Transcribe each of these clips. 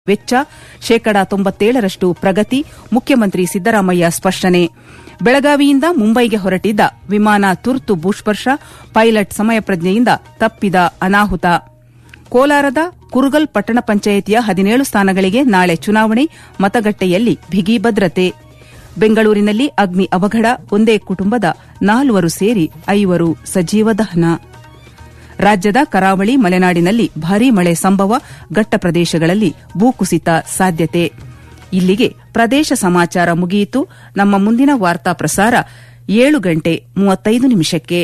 ವೆಚ್ಚ ಶೇಕಡಾ ತೊಂಬತ್ತೇಳರಷ್ಟು ಪ್ರಗತಿ ಮುಖ್ಯಮಂತ್ರಿ ಸಿದ್ದರಾಮಯ್ಯ ಸ್ಪಷ್ಟನೆ ಬೆಳಗಾವಿಯಿಂದ ಮುಂಬೈಗೆ ಹೊರಟಿದ್ದ ವಿಮಾನ ತುರ್ತು ಭೂಸ್ಪರ್ಶ ಪೈಲಟ್ ಸಮಯ ಪ್ರಜ್ಞೆಯಿಂದ ತಪ್ಪಿದ ಅನಾಹುತ ಕೋಲಾರದ ಕುರುಗಲ್ ಪಟ್ಟಣ ಪಂಚಾಯಿತಿಯ ಹದಿನೇಳು ಸ್ಥಾನಗಳಿಗೆ ನಾಳೆ ಚುನಾವಣೆ ಮತಗಟ್ಟೆಯಲ್ಲಿ ಬಿಗಿ ಭದ್ರತೆ ಬೆಂಗಳೂರಿನಲ್ಲಿ ಅಗ್ನಿ ಅವಘಡ ಒಂದೇ ಕುಟುಂಬದ ನಾಲ್ವರು ಸೇರಿ ಐವರು ಸಜೀವ ದಹನ ರಾಜ್ಯದ ಕರಾವಳಿ ಮಲೆನಾಡಿನಲ್ಲಿ ಭಾರೀ ಮಳೆ ಸಂಭವ ಘಟ್ಟ ಪ್ರದೇಶಗಳಲ್ಲಿ ಭೂಕುಸಿತ ಸಾಧ್ಯತೆ ಇಲ್ಲಿಗೆ ಪ್ರದೇಶ ಸಮಾಚಾರ ಮುಗಿಯಿತು ನಮ್ಮ ಮುಂದಿನ ವಾರ್ತಾ ಪ್ರಸಾರ ಏಳು ಗಂಟೆ ಮೂವತ್ತೈದು ನಿಮಿಷಕ್ಕೆ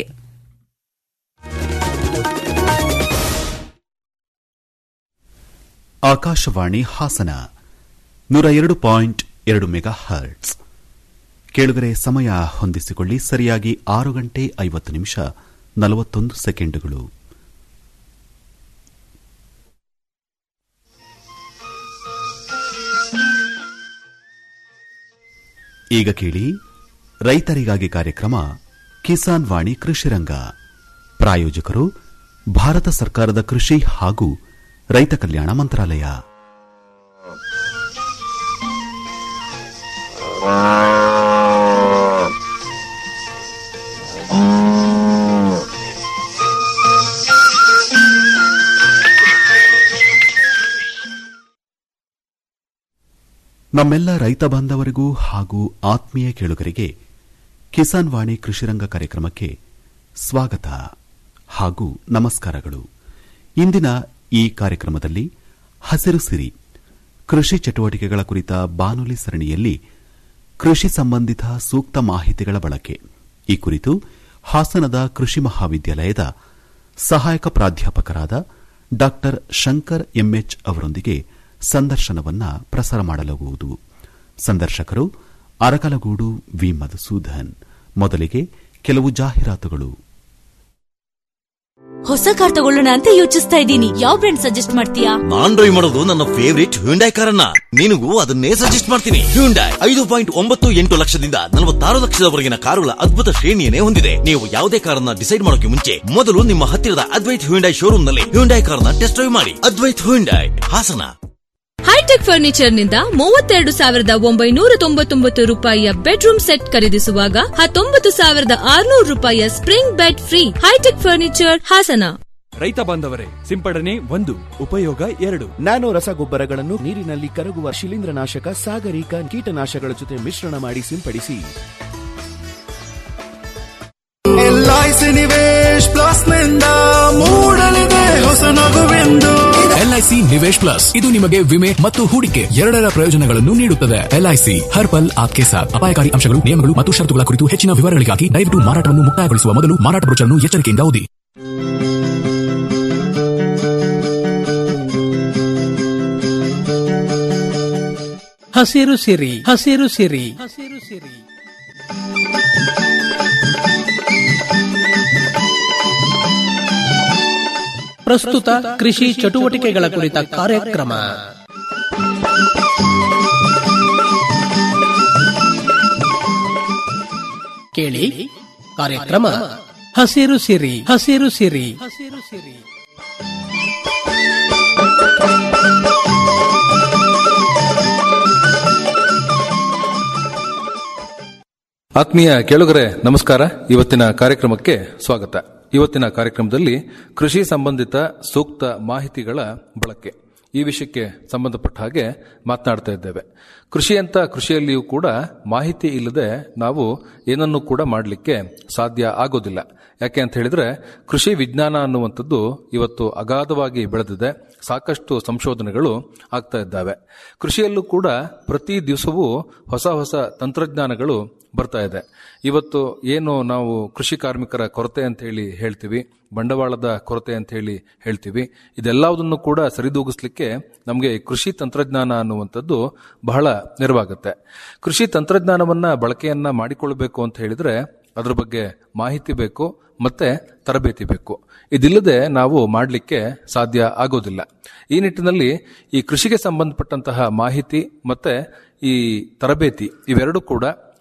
ಆಕಾಶವಾಣಿ ಹಾಸನ ನೂರ ಎರಡು ಪಾಯಿಂಟ್ ಎರಡು ಮೆಗಾ ಹರ್ಟ್ಸ್ ಕೇಳುಗರೆ ಸಮಯ ಹೊಂದಿಸಿಕೊಳ್ಳಿ ಸರಿಯಾಗಿ ಆರು ಗಂಟೆ ಐವತ್ತು ನಿಮಿಷ ನಲವತ್ತೊಂದು ಸೆಕೆಂಡುಗಳು ಈಗ ಕೇಳಿ ರೈತರಿಗಾಗಿ ಕಾರ್ಯಕ್ರಮ ಕಿಸಾನ್ ವಾಣಿ ಕೃಷಿರಂಗ ಪ್ರಾಯೋಜಕರು ಭಾರತ ಸರ್ಕಾರದ ಕೃಷಿ ಹಾಗೂ ರೈತ ಕಲ್ಯಾಣ ಮಂತ್ರಾಲಯ ನಮ್ಮೆಲ್ಲ ರೈತ ಬಾಂಧವರಿಗೂ ಹಾಗೂ ಆತ್ಮೀಯ ಕೇಳುಗರಿಗೆ ಕಿಸಾನ್ ವಾಣಿ ಕೃಷಿರಂಗ ಕಾರ್ಯಕ್ರಮಕ್ಕೆ ಸ್ವಾಗತ ಹಾಗೂ ನಮಸ್ಕಾರಗಳು ಇಂದಿನ ಈ ಕಾರ್ಯಕ್ರಮದಲ್ಲಿ ಹಸಿರು ಸಿರಿ ಕೃಷಿ ಚಟುವಟಿಕೆಗಳ ಕುರಿತ ಬಾನುಲಿ ಸರಣಿಯಲ್ಲಿ ಕೃಷಿ ಸಂಬಂಧಿತ ಸೂಕ್ತ ಮಾಹಿತಿಗಳ ಬಳಕೆ ಈ ಕುರಿತು ಹಾಸನದ ಕೃಷಿ ಮಹಾವಿದ್ಯಾಲಯದ ಸಹಾಯಕ ಪ್ರಾಧ್ಯಾಪಕರಾದ ಡಾ ಶಂಕರ್ ಎಂಎಚ್ ಅವರೊಂದಿಗೆ ಸಂದರ್ಶನವನ್ನ ಪ್ರಸಾರ ಮಾಡಲಾಗುವುದು ಸಂದರ್ಶಕರು ಅರಕಲಗೂಡು ವಿ ಮಧುಸೂದನ್ ಮೊದಲಿಗೆ ಕೆಲವು ಜಾಹೀರಾತುಗಳು ಹೊಸ ಕಾರ್ ತಗೊಳ್ಳೋಣ ಅಂತ ಯೋಚಿಸ್ತಾ ಇದ್ದೀನಿ ಯಾವ ಬ್ರ್ಯಾಂಡ್ ಸಜೆಸ್ಟ್ ಮಾಡ್ತೀಯಾ ನಾನ್ ಡ್ರೈವ್ ಮಾಡೋದು ನನ್ನ ಫೇವರಿಟ್ ಹ್ಯುಂಡೈ ಕಾರನ್ನ ನಿನಗೂ ಅದನ್ನೇ ಸಜೆಸ್ಟ್ ಮಾಡ್ತೀನಿ ಹ್ಯುಂಡೈ ಐದು ಪಾಯಿಂಟ್ ಒಂಬತ್ತು ಎಂಟು ಲಕ್ಷದಿಂದ ನಲವತ್ತಾರು ಲಕ್ಷದವರೆಗಿನ ಕಾರುಗಳ ಅದ್ಭುತ ಶ್ರೇಣಿಯನ್ನೇ ಹೊಂದಿದೆ ನೀವು ಯಾವುದೇ ಕಾರನ್ನ ಡಿಸೈಡ್ ಮಾಡೋಕೆ ಮುಂಚೆ ಮೊದಲು ನಿಮ್ಮ ಹತ್ತಿರದ ಅದ್ವೈತ್ ಹ್ಯುಂಡೈ ಶೋರೂಮ್ ನಲ್ಲಿ ಹ್ಯುಂಡೈ ಕಾರನ್ನ ಟೆಸ್ಟ್ ಡ್ರೈವ್ ಮಾಡಿ Advaith Hyundai Hassan hitech furniture ನಿಂದ ಮೂವತ್ತೆರಡು ಸಾವಿರದ ಒಂಬೈನೂರ ತೊಂಬತ್ತೊಂಬತ್ತು ರೂಪಾಯಿಯ ಬೆಡ್ರೂಮ್ ಸೆಟ್ ಖರೀದಿಸುವಾಗ ಹತ್ತೊಂಬತ್ತು ಸಾವಿರದ ಆರುನೂರು ರೂಪಾಯಿಯ spring bed free hitech furniture Hassan ರೈತ ಬಾಂಧವರೇ ಸಿಂಪಡಣೆ ಒಂದು ಉಪಯೋಗ ಎರಡು ನ್ಯಾನೋ ರಸಗೊಬ್ಬರಗಳನ್ನು ನೀರಿನಲ್ಲಿ ಕರಗುವ ಶಿಲೀಂಧ್ರನಾಶಕ ಸಾಗರಿಕ ಕೀಟನಾಶಕಗಳ ಜೊತೆ ಮಿಶ್ರಣ ಮಾಡಿ ಸಿಂಪಡಿಸಿ ಎಲ್ಐಸಿ ನಿವೇಶ್ ಪ್ಲಸ್ ನಿಂದ ಮೂಡಲಿದೆ ಹೊಸ ನಗುವೆಂದು ಎಲ್ಐಸಿ ನಿವೇಶ್ ಪ್ಲಸ್ ಇದು ನಿಮಗೆ ವಿಮೆ ಮತ್ತು ಹೂಡಿಕೆ ಎರಡರ ಪ್ರಯೋಜನಗಳನ್ನು ನೀಡುತ್ತದೆ ಎಲ್ಐಸಿ ಹರ್ ಪಲ್ ಆಪ್ಕೆ ಸಾಥ್ ಅಪಾಯಕಾರಿ ಅಂಶಗಳು ನಿಯಮಗಳು ಮತ್ತು ಷರತ್ತುಗಳ ಕುರಿತು ಹೆಚ್ಚಿನ ವಿವರಗಳಿಗಾಗಿ ದಯವಿಟ್ಟು ಮಾರಾಟವನ್ನು ಮುಕ್ತಾಯಗೊಳಿಸುವ ಮೊದಲು ಮಾರಾಟ ಬ್ರೋಚರ್ನ್ನು ಎಚ್ಚರಿಕೆಯಿಂದ ಓದಿ ಹಸಿರು ಸಿರಿ ಹಸಿರು ಸಿರಿ ಹಸಿರು ಸಿರಿ ಪ್ರಸ್ತುತ ಕೃಷಿ ಚಟುವಟಿಕೆಗಳ ಕುರಿತ ಕಾರ್ಯಕ್ರಮ ಕೇಳಿ ಕಾರ್ಯಕ್ರಮ ಹಸಿರು ಸಿರಿ ಹಸಿರು ಸಿರಿ ಹಸಿರು ಸಿರಿ ಆತ್ಮೀಯ ಕೇಳುಗರೆ ನಮಸ್ಕಾರ ಇವತ್ತಿನ ಕಾರ್ಯಕ್ರಮಕ್ಕೆ ಸ್ವಾಗತ ಇವತ್ತಿನ ಕಾರ್ಯಕ್ರಮದಲ್ಲಿ ಕೃಷಿ ಸಂಬಂಧಿತ ಸೂಕ್ತ ಮಾಹಿತಿಗಳ ಬಳಕೆ ಈ ವಿಷಯಕ್ಕೆ ಸಂಬಂಧಪಟ್ಟ ಹಾಗೆ ಮಾತನಾಡ್ತಾ ಇದ್ದೇವೆ ಕೃಷಿ ಅಂತ ಕೃಷಿಯಲ್ಲಿಯೂ ಕೂಡ ಮಾಹಿತಿ ಇಲ್ಲದೆ ನಾವು ಏನನ್ನೂ ಕೂಡ ಮಾಡಲಿಕ್ಕೆ ಸಾಧ್ಯ ಆಗೋದಿಲ್ಲ ಯಾಕೆ ಅಂತ ಹೇಳಿದ್ರೆ ಕೃಷಿ ವಿಜ್ಞಾನ ಅನ್ನುವಂಥದ್ದು ಇವತ್ತು ಅಗಾಧವಾಗಿ ಬೆಳೆದಿದೆ ಸಾಕಷ್ಟು ಸಂಶೋಧನೆಗಳು ಆಗ್ತಾ ಇದ್ದಾವೆ ಕೃಷಿಯಲ್ಲೂ ಕೂಡ ಪ್ರತಿ ದಿವಸವೂ ಹೊಸ ಹೊಸ ತಂತ್ರಜ್ಞಾನಗಳು ಬರ್ತಾ ಇದೆ ಇವತ್ತು ಏನು ನಾವು ಕೃಷಿ ಕಾರ್ಮಿಕರ ಕೊರತೆ ಅಂತ ಹೇಳಿ ಹೇಳ್ತೀವಿ ಬಂಡವಾಳದ ಕೊರತೆ ಅಂತ ಹೇಳಿ ಹೇಳ್ತೀವಿ ಇದೆಲ್ಲದನ್ನು ಕೂಡ ಸರಿದೂಗಿಸ್ಲಿಕ್ಕೆ ನಮಗೆ ಕೃಷಿ ತಂತ್ರಜ್ಞಾನ ಅನ್ನುವಂಥದ್ದು ಬಹಳ ನೆರವಾಗುತ್ತೆ ಕೃಷಿ ತಂತ್ರಜ್ಞಾನವನ್ನ ಬಳಕೆಯನ್ನ ಮಾಡಿಕೊಳ್ಬೇಕು ಅಂತ ಹೇಳಿದ್ರೆ ಅದ್ರ ಬಗ್ಗೆ ಮಾಹಿತಿ ಬೇಕು ಮತ್ತೆ ತರಬೇತಿ ಬೇಕು ಇದಿಲ್ಲದೆ ನಾವು ಮಾಡಲಿಕ್ಕೆ ಸಾಧ್ಯ ಆಗೋದಿಲ್ಲ ಈ ನಿಟ್ಟಿನಲ್ಲಿ ಈ ಕೃಷಿಗೆ ಸಂಬಂಧಪಟ್ಟಂತಹ ಮಾಹಿತಿ ಮತ್ತೆ ಈ ತರಬೇತಿ ಇವೆರಡೂ ಕೂಡ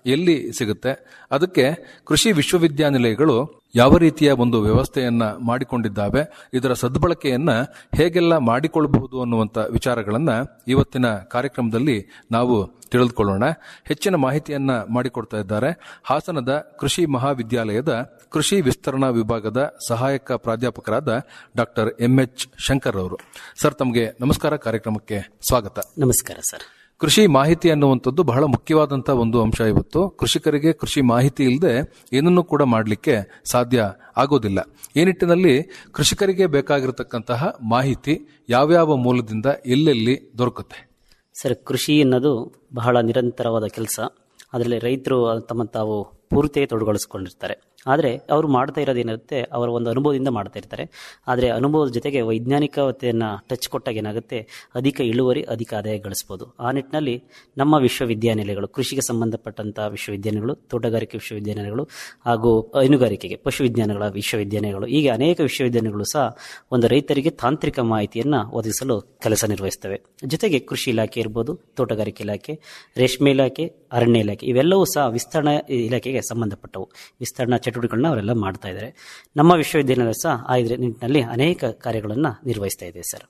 ಎಲ್ಲಿ ಸಿಗುತ್ತೆ ಅದಕ್ಕೆ ಕೃಷಿ ವಿಶ್ವವಿದ್ಯಾನಿಲಯಗಳು ಯಾವ ರೀತಿಯ ಒಂದು ವ್ಯವಸ್ಥೆಯನ್ನ ಮಾಡಿಕೊಂಡಿದ್ದಾವೆ ಇದರ ಸದ್ಬಳಕೆಯನ್ನ ಹೇಗೆಲ್ಲ ಮಾಡಿಕೊಳ್ಳಬಹುದು ಅನ್ನುವಂತ ವಿಚಾರಗಳನ್ನ ಇವತ್ತಿನ ಕಾರ್ಯಕ್ರಮದಲ್ಲಿ ನಾವು ತಿಳಿದುಕೊಳ್ಳೋಣ ಹೆಚ್ಚಿನ ಮಾಹಿತಿಯನ್ನ ಮಾಡಿಕೊಡ್ತಾ ಇದ್ದಾರೆ ಹಾಸನದ ಕೃಷಿ ಮಹಾವಿದ್ಯಾಲಯದ ಕೃಷಿ ವಿಸ್ತರಣಾ ವಿಭಾಗದ ಸಹಾಯಕ ಪ್ರಾಧ್ಯಾಪಕರಾದ ಡಾಕ್ಟರ್ ಎಂಎಚ್ ಶಂಕರ್ ಅವರು ಸರ್ ತಮಗೆ ನಮಸ್ಕಾರ ಕಾರ್ಯಕ್ರಮಕ್ಕೆ ಸ್ವಾಗತ ನಮಸ್ಕಾರ ಸರ್ ಕೃಷಿ ಮಾಹಿತಿ ಅನ್ನುವಂಥದ್ದು ಬಹಳ ಮುಖ್ಯವಾದಂತಹ ಒಂದು ಅಂಶ ಇವತ್ತು ಕೃಷಿಕರಿಗೆ ಕೃಷಿ ಮಾಹಿತಿ ಇಲ್ಲದೆ ಏನನ್ನೂ ಕೂಡ ಮಾಡಲಿಕ್ಕೆ ಸಾಧ್ಯ ಆಗೋದಿಲ್ಲ ಈ ನಿಟ್ಟಿನಲ್ಲಿ ಕೃಷಿಕರಿಗೆ ಬೇಕಾಗಿರತಕ್ಕಂತಹ ಮಾಹಿತಿ ಯಾವ್ಯಾವ ಮೂಲದಿಂದ ಎಲ್ಲೆಲ್ಲಿ ದೊರಕುತ್ತೆ ಸರ್ ಕೃಷಿ ಅನ್ನೋದು ಬಹಳ ನಿರಂತರವಾದ ಕೆಲಸ ಅದರಲ್ಲಿ ರೈತರು ತಮ್ಮ ತಾವು ಪೂರ್ತಿಯಾಗಿ ತೊಡಗೊಳಿಸ್ಕೊಂಡಿರ್ತಾರೆ ಆದರೆ ಅವರು ಮಾಡ್ತಾ ಇರೋದೇನಿರುತ್ತೆ ಅವರ ಒಂದು ಅನುಭವದಿಂದ ಮಾಡ್ತಾ ಇರ್ತಾರೆ ಆದರೆ ಅನುಭವದ ಜೊತೆಗೆ ವೈಜ್ಞಾನಿಕತೆಯನ್ನು ಟಚ್ ಕೊಟ್ಟಾಗ ಏನಾಗುತ್ತೆ ಅಧಿಕ ಇಳುವರಿ ಅಧಿಕ ಆದಾಯ ಗಳಿಸ್ಬೋದು ಆ ನಿಟ್ಟಿನಲ್ಲಿ ನಮ್ಮ ವಿಶ್ವವಿದ್ಯಾನಿಲಯಗಳು ಕೃಷಿಗೆ ಸಂಬಂಧಪಟ್ಟಂತಹ ವಿಶ್ವವಿದ್ಯಾನಿಲಯಗಳು ತೋಟಗಾರಿಕೆ ವಿಶ್ವವಿದ್ಯಾನಿಲಯಗಳು ಹಾಗೂ ಹೈನುಗಾರಿಕೆಗೆ ಪಶು ವಿಜ್ಞಾನಗಳ ವಿಶ್ವವಿದ್ಯಾನಿಲಯಗಳು ಹೀಗೆ ಅನೇಕ ವಿಶ್ವವಿದ್ಯಾನಿಲಯಗಳು ಸಹ ಒಂದು ರೈತರಿಗೆ ತಾಂತ್ರಿಕ ಮಾಹಿತಿಯನ್ನು ಒದಗಿಸಲು ಕೆಲಸ ನಿರ್ವಹಿಸ್ತವೆ ಜೊತೆಗೆ ಕೃಷಿ ಇಲಾಖೆ ಇರ್ಬೋದು ತೋಟಗಾರಿಕೆ ಇಲಾಖೆ ರೇಷ್ಮೆ ಇಲಾಖೆ ಅರಣ್ಯ ಇಲಾಖೆ ಇವೆಲ್ಲವೂ ಸಹ ವಿಸ್ತರಣಾ ಇಲಾಖೆಗೆ ಸಂಬಂಧಪಟ್ಟವು ವಿಸ್ತರಣಾ ಚಟುವಟಿಕೆಗಳನ್ನ ಅವರೆಲ್ಲ ಮಾಡ್ತಾ ಇದ್ದಾರೆ ನಮ್ಮ ವಿಶ್ವವಿದ್ಯಾನಿಲಯ ಸಹ ಆ ಇದ್ರ ನಿಟ್ಟಿನಲ್ಲಿ ಅನೇಕ ಕಾರ್ಯಗಳನ್ನು ನಿರ್ವಹಿಸ್ತಾ ಇದೆ ಸರ್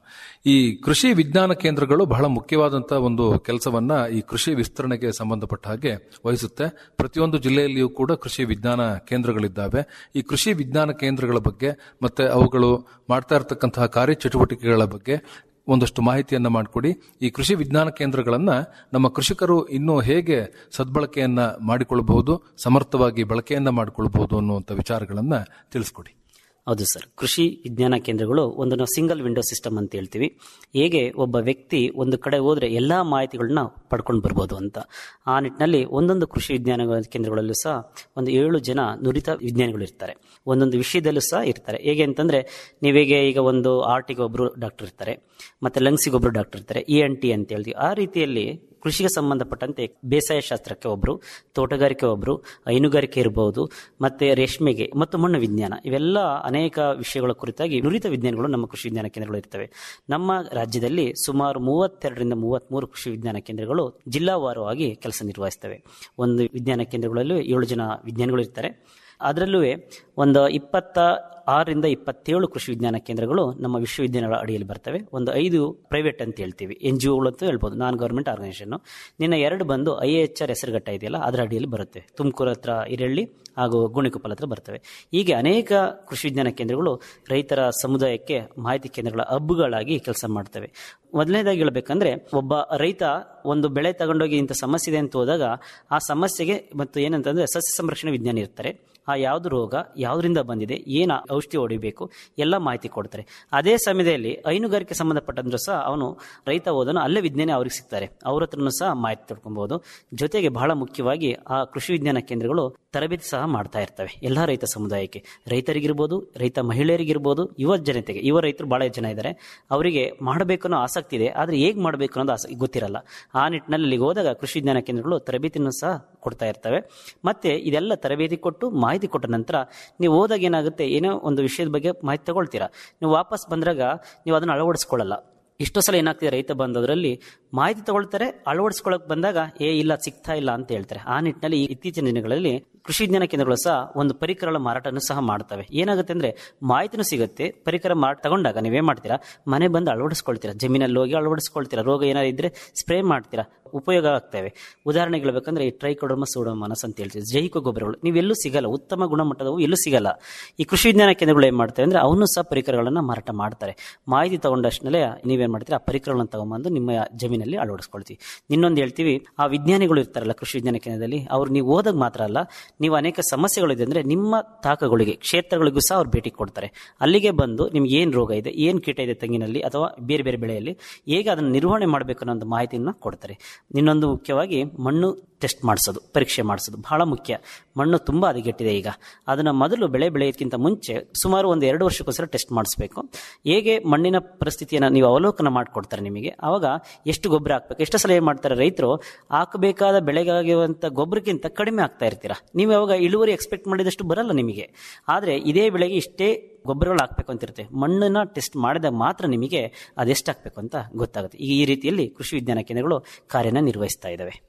ಈ ಕೃಷಿ ವಿಜ್ಞಾನ ಕೇಂದ್ರಗಳು ಬಹಳ ಮುಖ್ಯವಾದಂತಹ ಒಂದು ಕೆಲಸವನ್ನ ಈ ಕೃಷಿ ವಿಸ್ತರಣೆಗೆ ಸಂಬಂಧಪಟ್ಟ ಹಾಗೆ ವಹಿಸುತ್ತೆ ಪ್ರತಿಯೊಂದು ಜಿಲ್ಲೆಯಲ್ಲಿಯೂ ಕೂಡ ಕೃಷಿ ವಿಜ್ಞಾನ ಕೇಂದ್ರಗಳಿದ್ದಾವೆ ಈ ಕೃಷಿ ವಿಜ್ಞಾನ ಕೇಂದ್ರಗಳ ಬಗ್ಗೆ ಮತ್ತೆ ಅವುಗಳು ಮಾಡ್ತಾ ಇರತಕ್ಕಂತಹ ಕಾರ್ಯಚಟುವಟಿಕೆಗಳ ಬಗ್ಗೆ ಒಂದಷ್ಟು ಮಾಹಿತಿಯನ್ನ ಮಾಡಿಕೊಡಿ ಈ ಕೃಷಿ ವಿಜ್ಞಾನ ಕೇಂದ್ರಗಳನ್ನ ನಮ್ಮ ಕೃಷಿಕರು ಇನ್ನೂ ಹೇಗೆ ಸದ್ಬಳಕೆಯನ್ನ ಮಾಡಿಕೊಳ್ಳಬಹುದು ಸಮರ್ಥವಾಗಿ ಬಳಕೆಯನ್ನ ಮಾಡಿಕೊಳ್ಳಬಹುದು ಅನ್ನುವಂಥ ವಿಚಾರಗಳನ್ನ ತಿಳಿಸ್ಕೊಡಿ ಹೌದು ಸರ್ ಕೃಷಿ ವಿಜ್ಞಾನ ಕೇಂದ್ರಗಳು ಒಂದು ನಾವು ಸಿಂಗಲ್ ವಿಂಡೋ ಸಿಸ್ಟಮ್ ಅಂತ ಹೇಳ್ತೀವಿ ಹೇಗೆ ಒಬ್ಬ ವ್ಯಕ್ತಿ ಒಂದು ಕಡೆ ಹೋದ್ರೆ ಎಲ್ಲಾ ಮಾಹಿತಿಗಳನ್ನ ಪಡ್ಕೊಂಡು ಬರ್ಬೋದು ಅಂತ ಆ ನಿಟ್ಟಿನಲ್ಲಿ ಒಂದೊಂದು ಕೃಷಿ ವಿಜ್ಞಾನ ಕೇಂದ್ರಗಳಲ್ಲೂ ಸಹ ಒಂದು ಏಳು ಜನ ನುರಿತ ವಿಜ್ಞಾನಿಗಳು ಇರ್ತಾರೆ ಒಂದೊಂದು ವಿಷಯದಲ್ಲೂ ಸಹ ಇರ್ತಾರೆ ಹೇಗೆ ಅಂತಂದ್ರೆ ನೀವೇಗೆ ಈಗ ಒಂದು ಆರ್ಟಿಗೆ ಒಬ್ರು ಡಾಕ್ಟರ್ ಇರ್ತಾರೆ ಮತ್ತೆ ಲಂಗ್ಸಿಗೆ ಒಬ್ರು ಡಾಕ್ಟರ್ ಇರ್ತಾರೆ ಇ ಎನ್ ಟಿ ಅಂತ ಹೇಳ್ತೀವಿ ಆ ರೀತಿಯಲ್ಲಿ ಕೃಷಿಗೆ ಸಂಬಂಧಪಟ್ಟಂತೆ ಬೇಸಾಯ ಶಾಸ್ತ್ರಕ್ಕೆ ಒಬ್ರು ತೋಟಗಾರಿಕೆ ಒಬ್ರು ಹೈನುಗಾರಿಕೆ ಇರಬಹುದು ಮತ್ತೆ ರೇಷ್ಮೆಗೆ ಮತ್ತು ಮಣ್ಣು ವಿಜ್ಞಾನ ಇವೆಲ್ಲ ಅನೇಕ ವಿಷಯಗಳ ಕುರಿತಾಗಿ ನುರಿತ ವಿಜ್ಞಾನಿಗಳು ನಮ್ಮ ಕೃಷಿ ವಿಜ್ಞಾನ ಕೇಂದ್ರಗಳು ಇರ್ತವೆ ನಮ್ಮ ರಾಜ್ಯದಲ್ಲಿ ಸುಮಾರು ಮೂವತ್ತೆರಡರಿಂದ ಮೂವತ್ಮೂರು ಕೃಷಿ ವಿಜ್ಞಾನ ಕೇಂದ್ರಗಳು ಜಿಲ್ಲಾವಾರವಾಗಿ ಕೆಲಸ ನಿರ್ವಹಿಸ್ತವೆ ಒಂದು ವಿಜ್ಞಾನ ಕೇಂದ್ರಗಳಲ್ಲೂ ಏಳು ಜನ ವಿಜ್ಞಾನಿಗಳು ಇರ್ತಾರೆ ಅದರಲ್ಲೂ ಒಂದು ಇಪ್ಪತ್ತ ಆರರಿಂದ ಇಪ್ಪತ್ತೇಳು ಕೃಷಿ ವಿಜ್ಞಾನ ಕೇಂದ್ರಗಳು ನಮ್ಮ ವಿಶ್ವವಿದ್ಯಾಲಯಗಳ ಅಡಿಯಲ್ಲಿ ಬರ್ತವೆ ಒಂದು ಐದು ಪ್ರೈವೇಟ್ ಅಂತ ಹೇಳ್ತೀವಿ ಎನ್ ಜಿ ಒಗಳು ಅಂತ ಹೇಳ್ಬೋದು ನಾನ್ ಗೌರ್ಮೆಂಟ್ ಆರ್ಗನೈಸೇಷನ್ ನಿನ್ನ ಎರಡು ಬಂದು ಐ ಎಚ್ ಆರ್ ಹೆಸರುಘಟ್ಟ ಇದೆಯಲ್ಲ ಅದರ ಅಡಿಯಲ್ಲಿ ಬರುತ್ತೆ ತುಮಕೂರು ಹತ್ರ ಹಿರಳ್ಳಿ ಹಾಗೂ ಗುಣಿಕೊಪ್ಪಲ್ ಹತ್ರ ಬರ್ತವೆ ಹೀಗೆ ಅನೇಕ ಕೃಷಿ ವಿಜ್ಞಾನ ಕೇಂದ್ರಗಳು ರೈತರ ಸಮುದಾಯಕ್ಕೆ ಮಾಹಿತಿ ಕೇಂದ್ರಗಳ ಹಬ್ಗಳಾಗಿ ಕೆಲಸ ಮಾಡ್ತವೆ ಮೊದಲನೇದಾಗಿ ಹೇಳ್ಬೇಕಂದ್ರೆ ಒಬ್ಬ ರೈತ ಒಂದು ಬೆಳೆ ತಗೊಂಡೋಗಿ ಇಂಥ ಸಮಸ್ಯೆ ಇದೆ ಅಂತ ಹೋದಾಗ ಆ ಸಮಸ್ಯೆಗೆ ಮತ್ತು ಏನಂತಂದ್ರೆ ಸಸ್ಯ ಸಂರಕ್ಷಣೆ ವಿಜ್ಞಾನಿ ಇರ್ತಾರೆ ಆ ಯಾವ್ದು ರೋಗ ಯಾವ್ದ್ರಿಂದ ಬಂದಿದೆ ಏನು ಔಷಧಿ ಹೊಡಿಬೇಕು ಎಲ್ಲ ಮಾಹಿತಿ ಕೊಡ್ತಾರೆ ಅದೇ ಸಮಯದಲ್ಲಿ ಹೈನುಗಾರಿಕೆ ಸಂಬಂಧಪಟ್ಟಂದ್ರೂ ಸಹ ಅವನು ರೈತ ಹೋದನು ಅಲ್ಲೇ ವಿಜ್ಞಾನಿ ಅವ್ರಿಗೆ ಸಿಗ್ತಾರೆ ಅವ್ರ ಹತ್ರನೂ ಸಹ ಮಾಹಿತಿ ತಿಳ್ಕೊಬಹುದು ಜೊತೆಗೆ ಬಹಳ ಮುಖ್ಯವಾಗಿ ಆ ಕೃಷಿ ವಿಜ್ಞಾನ ಕೇಂದ್ರಗಳು ತರಬೇತಿ ಸಹ ಮಾಡ್ತಾ ಇರ್ತವೆ ಎಲ್ಲಾ ರೈತ ಸಮುದಾಯಕ್ಕೆ ರೈತರಿಗಿರ್ಬೋದು ರೈತ ಮಹಿಳೆಯರಿಗಿರ್ಬೋದು ಯುವ ಜನತೆಗೆ ಯುವ ರೈತರು ಬಹಳ ಜನ ಇದ್ದಾರೆ ಅವರಿಗೆ ಮಾಡಬೇಕು ಅನ್ನೋ ಆಸಕ್ತಿ ಇದೆ ಆದ್ರೆ ಹೇಗ್ ಮಾಡಬೇಕು ಅನ್ನೋದು ಆಸಕ್ತಿ ಗೊತ್ತಿರಲ್ಲ ಆ ನಿಟ್ಟಿನಲ್ಲಿ ಅಲ್ಲಿಗೆ ಹೋದಾಗ ಕೃಷಿ ವಿಜ್ಞಾನ ಕೇಂದ್ರಗಳು ತರಬೇತಿಯನ್ನು ಸಹ ಕೊಡ್ತಾ ಇರ್ತವೆ ಮತ್ತೆ ಇದೆಲ್ಲ ತರಬೇತಿ ಕೊಟ್ಟು ಮಾಹಿತಿ ಕೊಟ್ಟ ನಂತರ ನೀವು ಹೋದಾಗ ಏನಾಗುತ್ತೆ ಏನೋ ಒಂದು ವಿಷಯದ ಬಗ್ಗೆ ಮಾಹಿತಿ ತಗೊಳ್ತೀರಾ ನೀವು ವಾಪಸ್ ಬಂದಾಗ ನೀವು ಅದನ್ನು ಅಳವಡಿಸ್ಕೊಳ್ಳಲ್ಲ ಇಷ್ಟೋ ಸಲ ಏನಾಗ್ತಿದೆ ರೈತ ಬಂದವರಲ್ಲಿ ಮಾಹಿತಿ ತಗೊಳ್ತಾರೆ ಅಳವಡಿಸ್ಕೊಳಕ್ ಬಂದಾಗ ಏ ಇಲ್ಲ ಸಿಗ್ತಾ ಇಲ್ಲ ಅಂತ ಹೇಳ್ತಾರೆ ಆ ನಿಟ್ಟಿನಲ್ಲಿ ಇತ್ತೀಚಿನ ದಿನಗಳಲ್ಲಿ ಕೃಷಿ ವಿಜ್ಞಾನ ಕೇಂದ್ರಗಳು ಸಹ ಒಂದು ಪರಿಕರಗಳ ಮಾರಾಟನೂ ಸಹ ಮಾಡ್ತವೆ ಏನಾಗುತ್ತೆ ಅಂದ್ರೆ ಮಾಹಿತಿನೂ ಸಿಗುತ್ತೆ ಪರಿಕರ ಮಾರಾಟ ತಗೊಂಡಾಗ ನೀವೇನ್ ಮಾಡ್ತೀರಾ ಮನೆ ಬಂದು ಅಳವಡಿಸ್ಕೊಳ್ತೀರಾ ಜಮೀನಲ್ಲಿ ಹೋಗಿ ಅಳವಡಿಸ್ಕೊಳ್ತೀರಾ ರೋಗ ಏನಾದ್ರು ಇದ್ರೆ ಸ್ಪ್ರೇ ಮಾಡ್ತೀರಾ ಉಪಯೋಗ ಆಗ್ತವೆ ಉದಾಹರಣೆಗೆ ಹೇಳ್ಬೇಕಂದ್ರೆ ಈ ಟ್ರೈಕೋಡರ್ಮ ಸೂಡೋಮನಸ್ ಅಂತ ಹೇಳ್ತೀವಿ ಜೈವಿಕ ಗೊಬ್ಬರಗಳು ನೀವೆಲ್ಲೂ ಸಿಗಲ್ಲ ಉತ್ತಮ ಗುಣಮಟ್ಟದವು ಎಲ್ಲೂ ಸಿಗಲ್ಲ ಈ ಕೃಷಿ ವಿಜ್ಞಾನ ಕೇಂದ್ರಗಳು ಏನ್ ಮಾಡ್ತವೆ ಅಂದ್ರೆ ಅವನು ಸಹ ಪರಿಕರಗಳನ್ನ ಮಾರಾಟ ಮಾಡ್ತಾರೆ ಮಾಹಿತಿ ತಗೊಂಡಷ್ಟೇ ನೀವೇನ್ ಮಾಡ್ತೀರಾ ಆ ಪರಿಕರಗಳನ್ನ ತಗೊಂಬಂದು ನಿಮ್ಮ ಜಮೀನಲ್ಲಿ ಅಳವಡಿಸ್ಕೊಳ್ತೀವಿ ಇನ್ನೊಂದು ಹೇಳ್ತೀವಿ ಆ ವಿಜ್ಞಾನಿಗಳು ಇರ್ತಾರಲ್ಲ ಕೃಷಿ ವಿಜ್ಞಾನ ಕೇಂದ್ರದಲ್ಲಿ ಅವ್ರು ನೀವು ಹೋದಾಗ ಮಾತ್ರ ಅಲ್ಲ ನೀವು ಅನೇಕ ಸಮಸ್ಯೆಗಳಿದೆ ಅಂದ್ರೆ ನಿಮ್ಮ ತಾಕಗಳಿಗೆ ಕ್ಷೇತ್ರಗಳಿಗೂ ಸಹ ಅವ್ರು ಭೇಟಿ ಕೊಡ್ತಾರೆ ಅಲ್ಲಿಗೆ ಬಂದು ನಿಮ್ಗೆ ಏನ್ ರೋಗ ಇದೆ ಏನ್ ಕೀಟ ಇದೆ ತೆಂಗಿನಲ್ಲಿ ಅಥವಾ ಬೇರೆ ಬೇರೆ ಬೆಳೆಯಲ್ಲಿ ಹೇಗೆ ಅದನ್ನು ನಿರ್ವಹಣೆ ಮಾಡಬೇಕು ಅನ್ನೋ ಒಂದು ಮಾಹಿತಿಯನ್ನು ಕೊಡ್ತಾರೆ ಇನ್ನೊಂದು ಮುಖ್ಯವಾಗಿ ಮಣ್ಣು ಟೆಸ್ಟ್ ಮಾಡಿಸೋದು ಪರೀಕ್ಷೆ ಮಾಡಿಸೋದು ಬಹಳ ಮುಖ್ಯ ಮಣ್ಣು ತುಂಬಾ ಹದಗೆಟ್ಟಿದೆ ಈಗ ಅದನ್ನ ಮೊದಲು ಬೆಳೆ ಬೆಳೆಯೋದಕ್ಕಿಂತ ಮುಂಚೆ ಸುಮಾರು ಒಂದು ಎರಡು ವರ್ಷಕ್ಕೋಸ್ಕರ ಟೆಸ್ಟ್ ಮಾಡಿಸ್ಬೇಕು ಹೇಗೆ ಮಣ್ಣಿನ ಪರಿಸ್ಥಿತಿಯನ್ನು ನೀವು ಅವಲೋಕನ ಮಾಡಿಕೊಡ್ತಾರೆ ನಿಮಗೆ ಅವಾಗ ಎಷ್ಟು ಗೊಬ್ಬರ ಹಾಕ್ಬೇಕು ಎಷ್ಟು ಸಲ ಏನ್ ಮಾಡ್ತಾರೆ ರೈತರು ಹಾಕಬೇಕಾದ ಬೆಳೆಗಾಗಿರುವಂತ ಗೊಬ್ಬರಕ್ಕಿಂತ ಕಡಿಮೆ ಆಗ್ತಾ ಇರ್ತೀರಾ ನೀವು ಅವಾಗ ಇಳುವರಿ ಎಕ್ಸ್ಪೆಕ್ಟ್ ಮಾಡಿದಷ್ಟು ಬರಲ್ಲ ನಿಮಗೆ ಆದ್ರೆ ಇದೇ ಬೆಳೆಗೆ ಇಷ್ಟೇ ಗೊಬ್ಬರಗಳು ಹಾಕ್ಬೇಕು ಅಂತಿರುತ್ತೆ ಮಣ್ಣನ್ನ ಟೆಸ್ಟ್ ಮಾಡಿದಾಗ ಮಾತ್ರ ನಿಮಗೆ ಅದೆಷ್ಟು ಹಾಕ್ಬೇಕು ಅಂತ ಗೊತ್ತಾಗುತ್ತೆ ಈಗ ಈ ರೀತಿಯಲ್ಲಿ ಕೃಷಿ ವಿಜ್ಞಾನ ಕೇಂದ್ರಗಳು ಕಾರ್ಯನ ನಿರ್ವಹಿಸ್ತಾ ಇದ್ದಾವೆ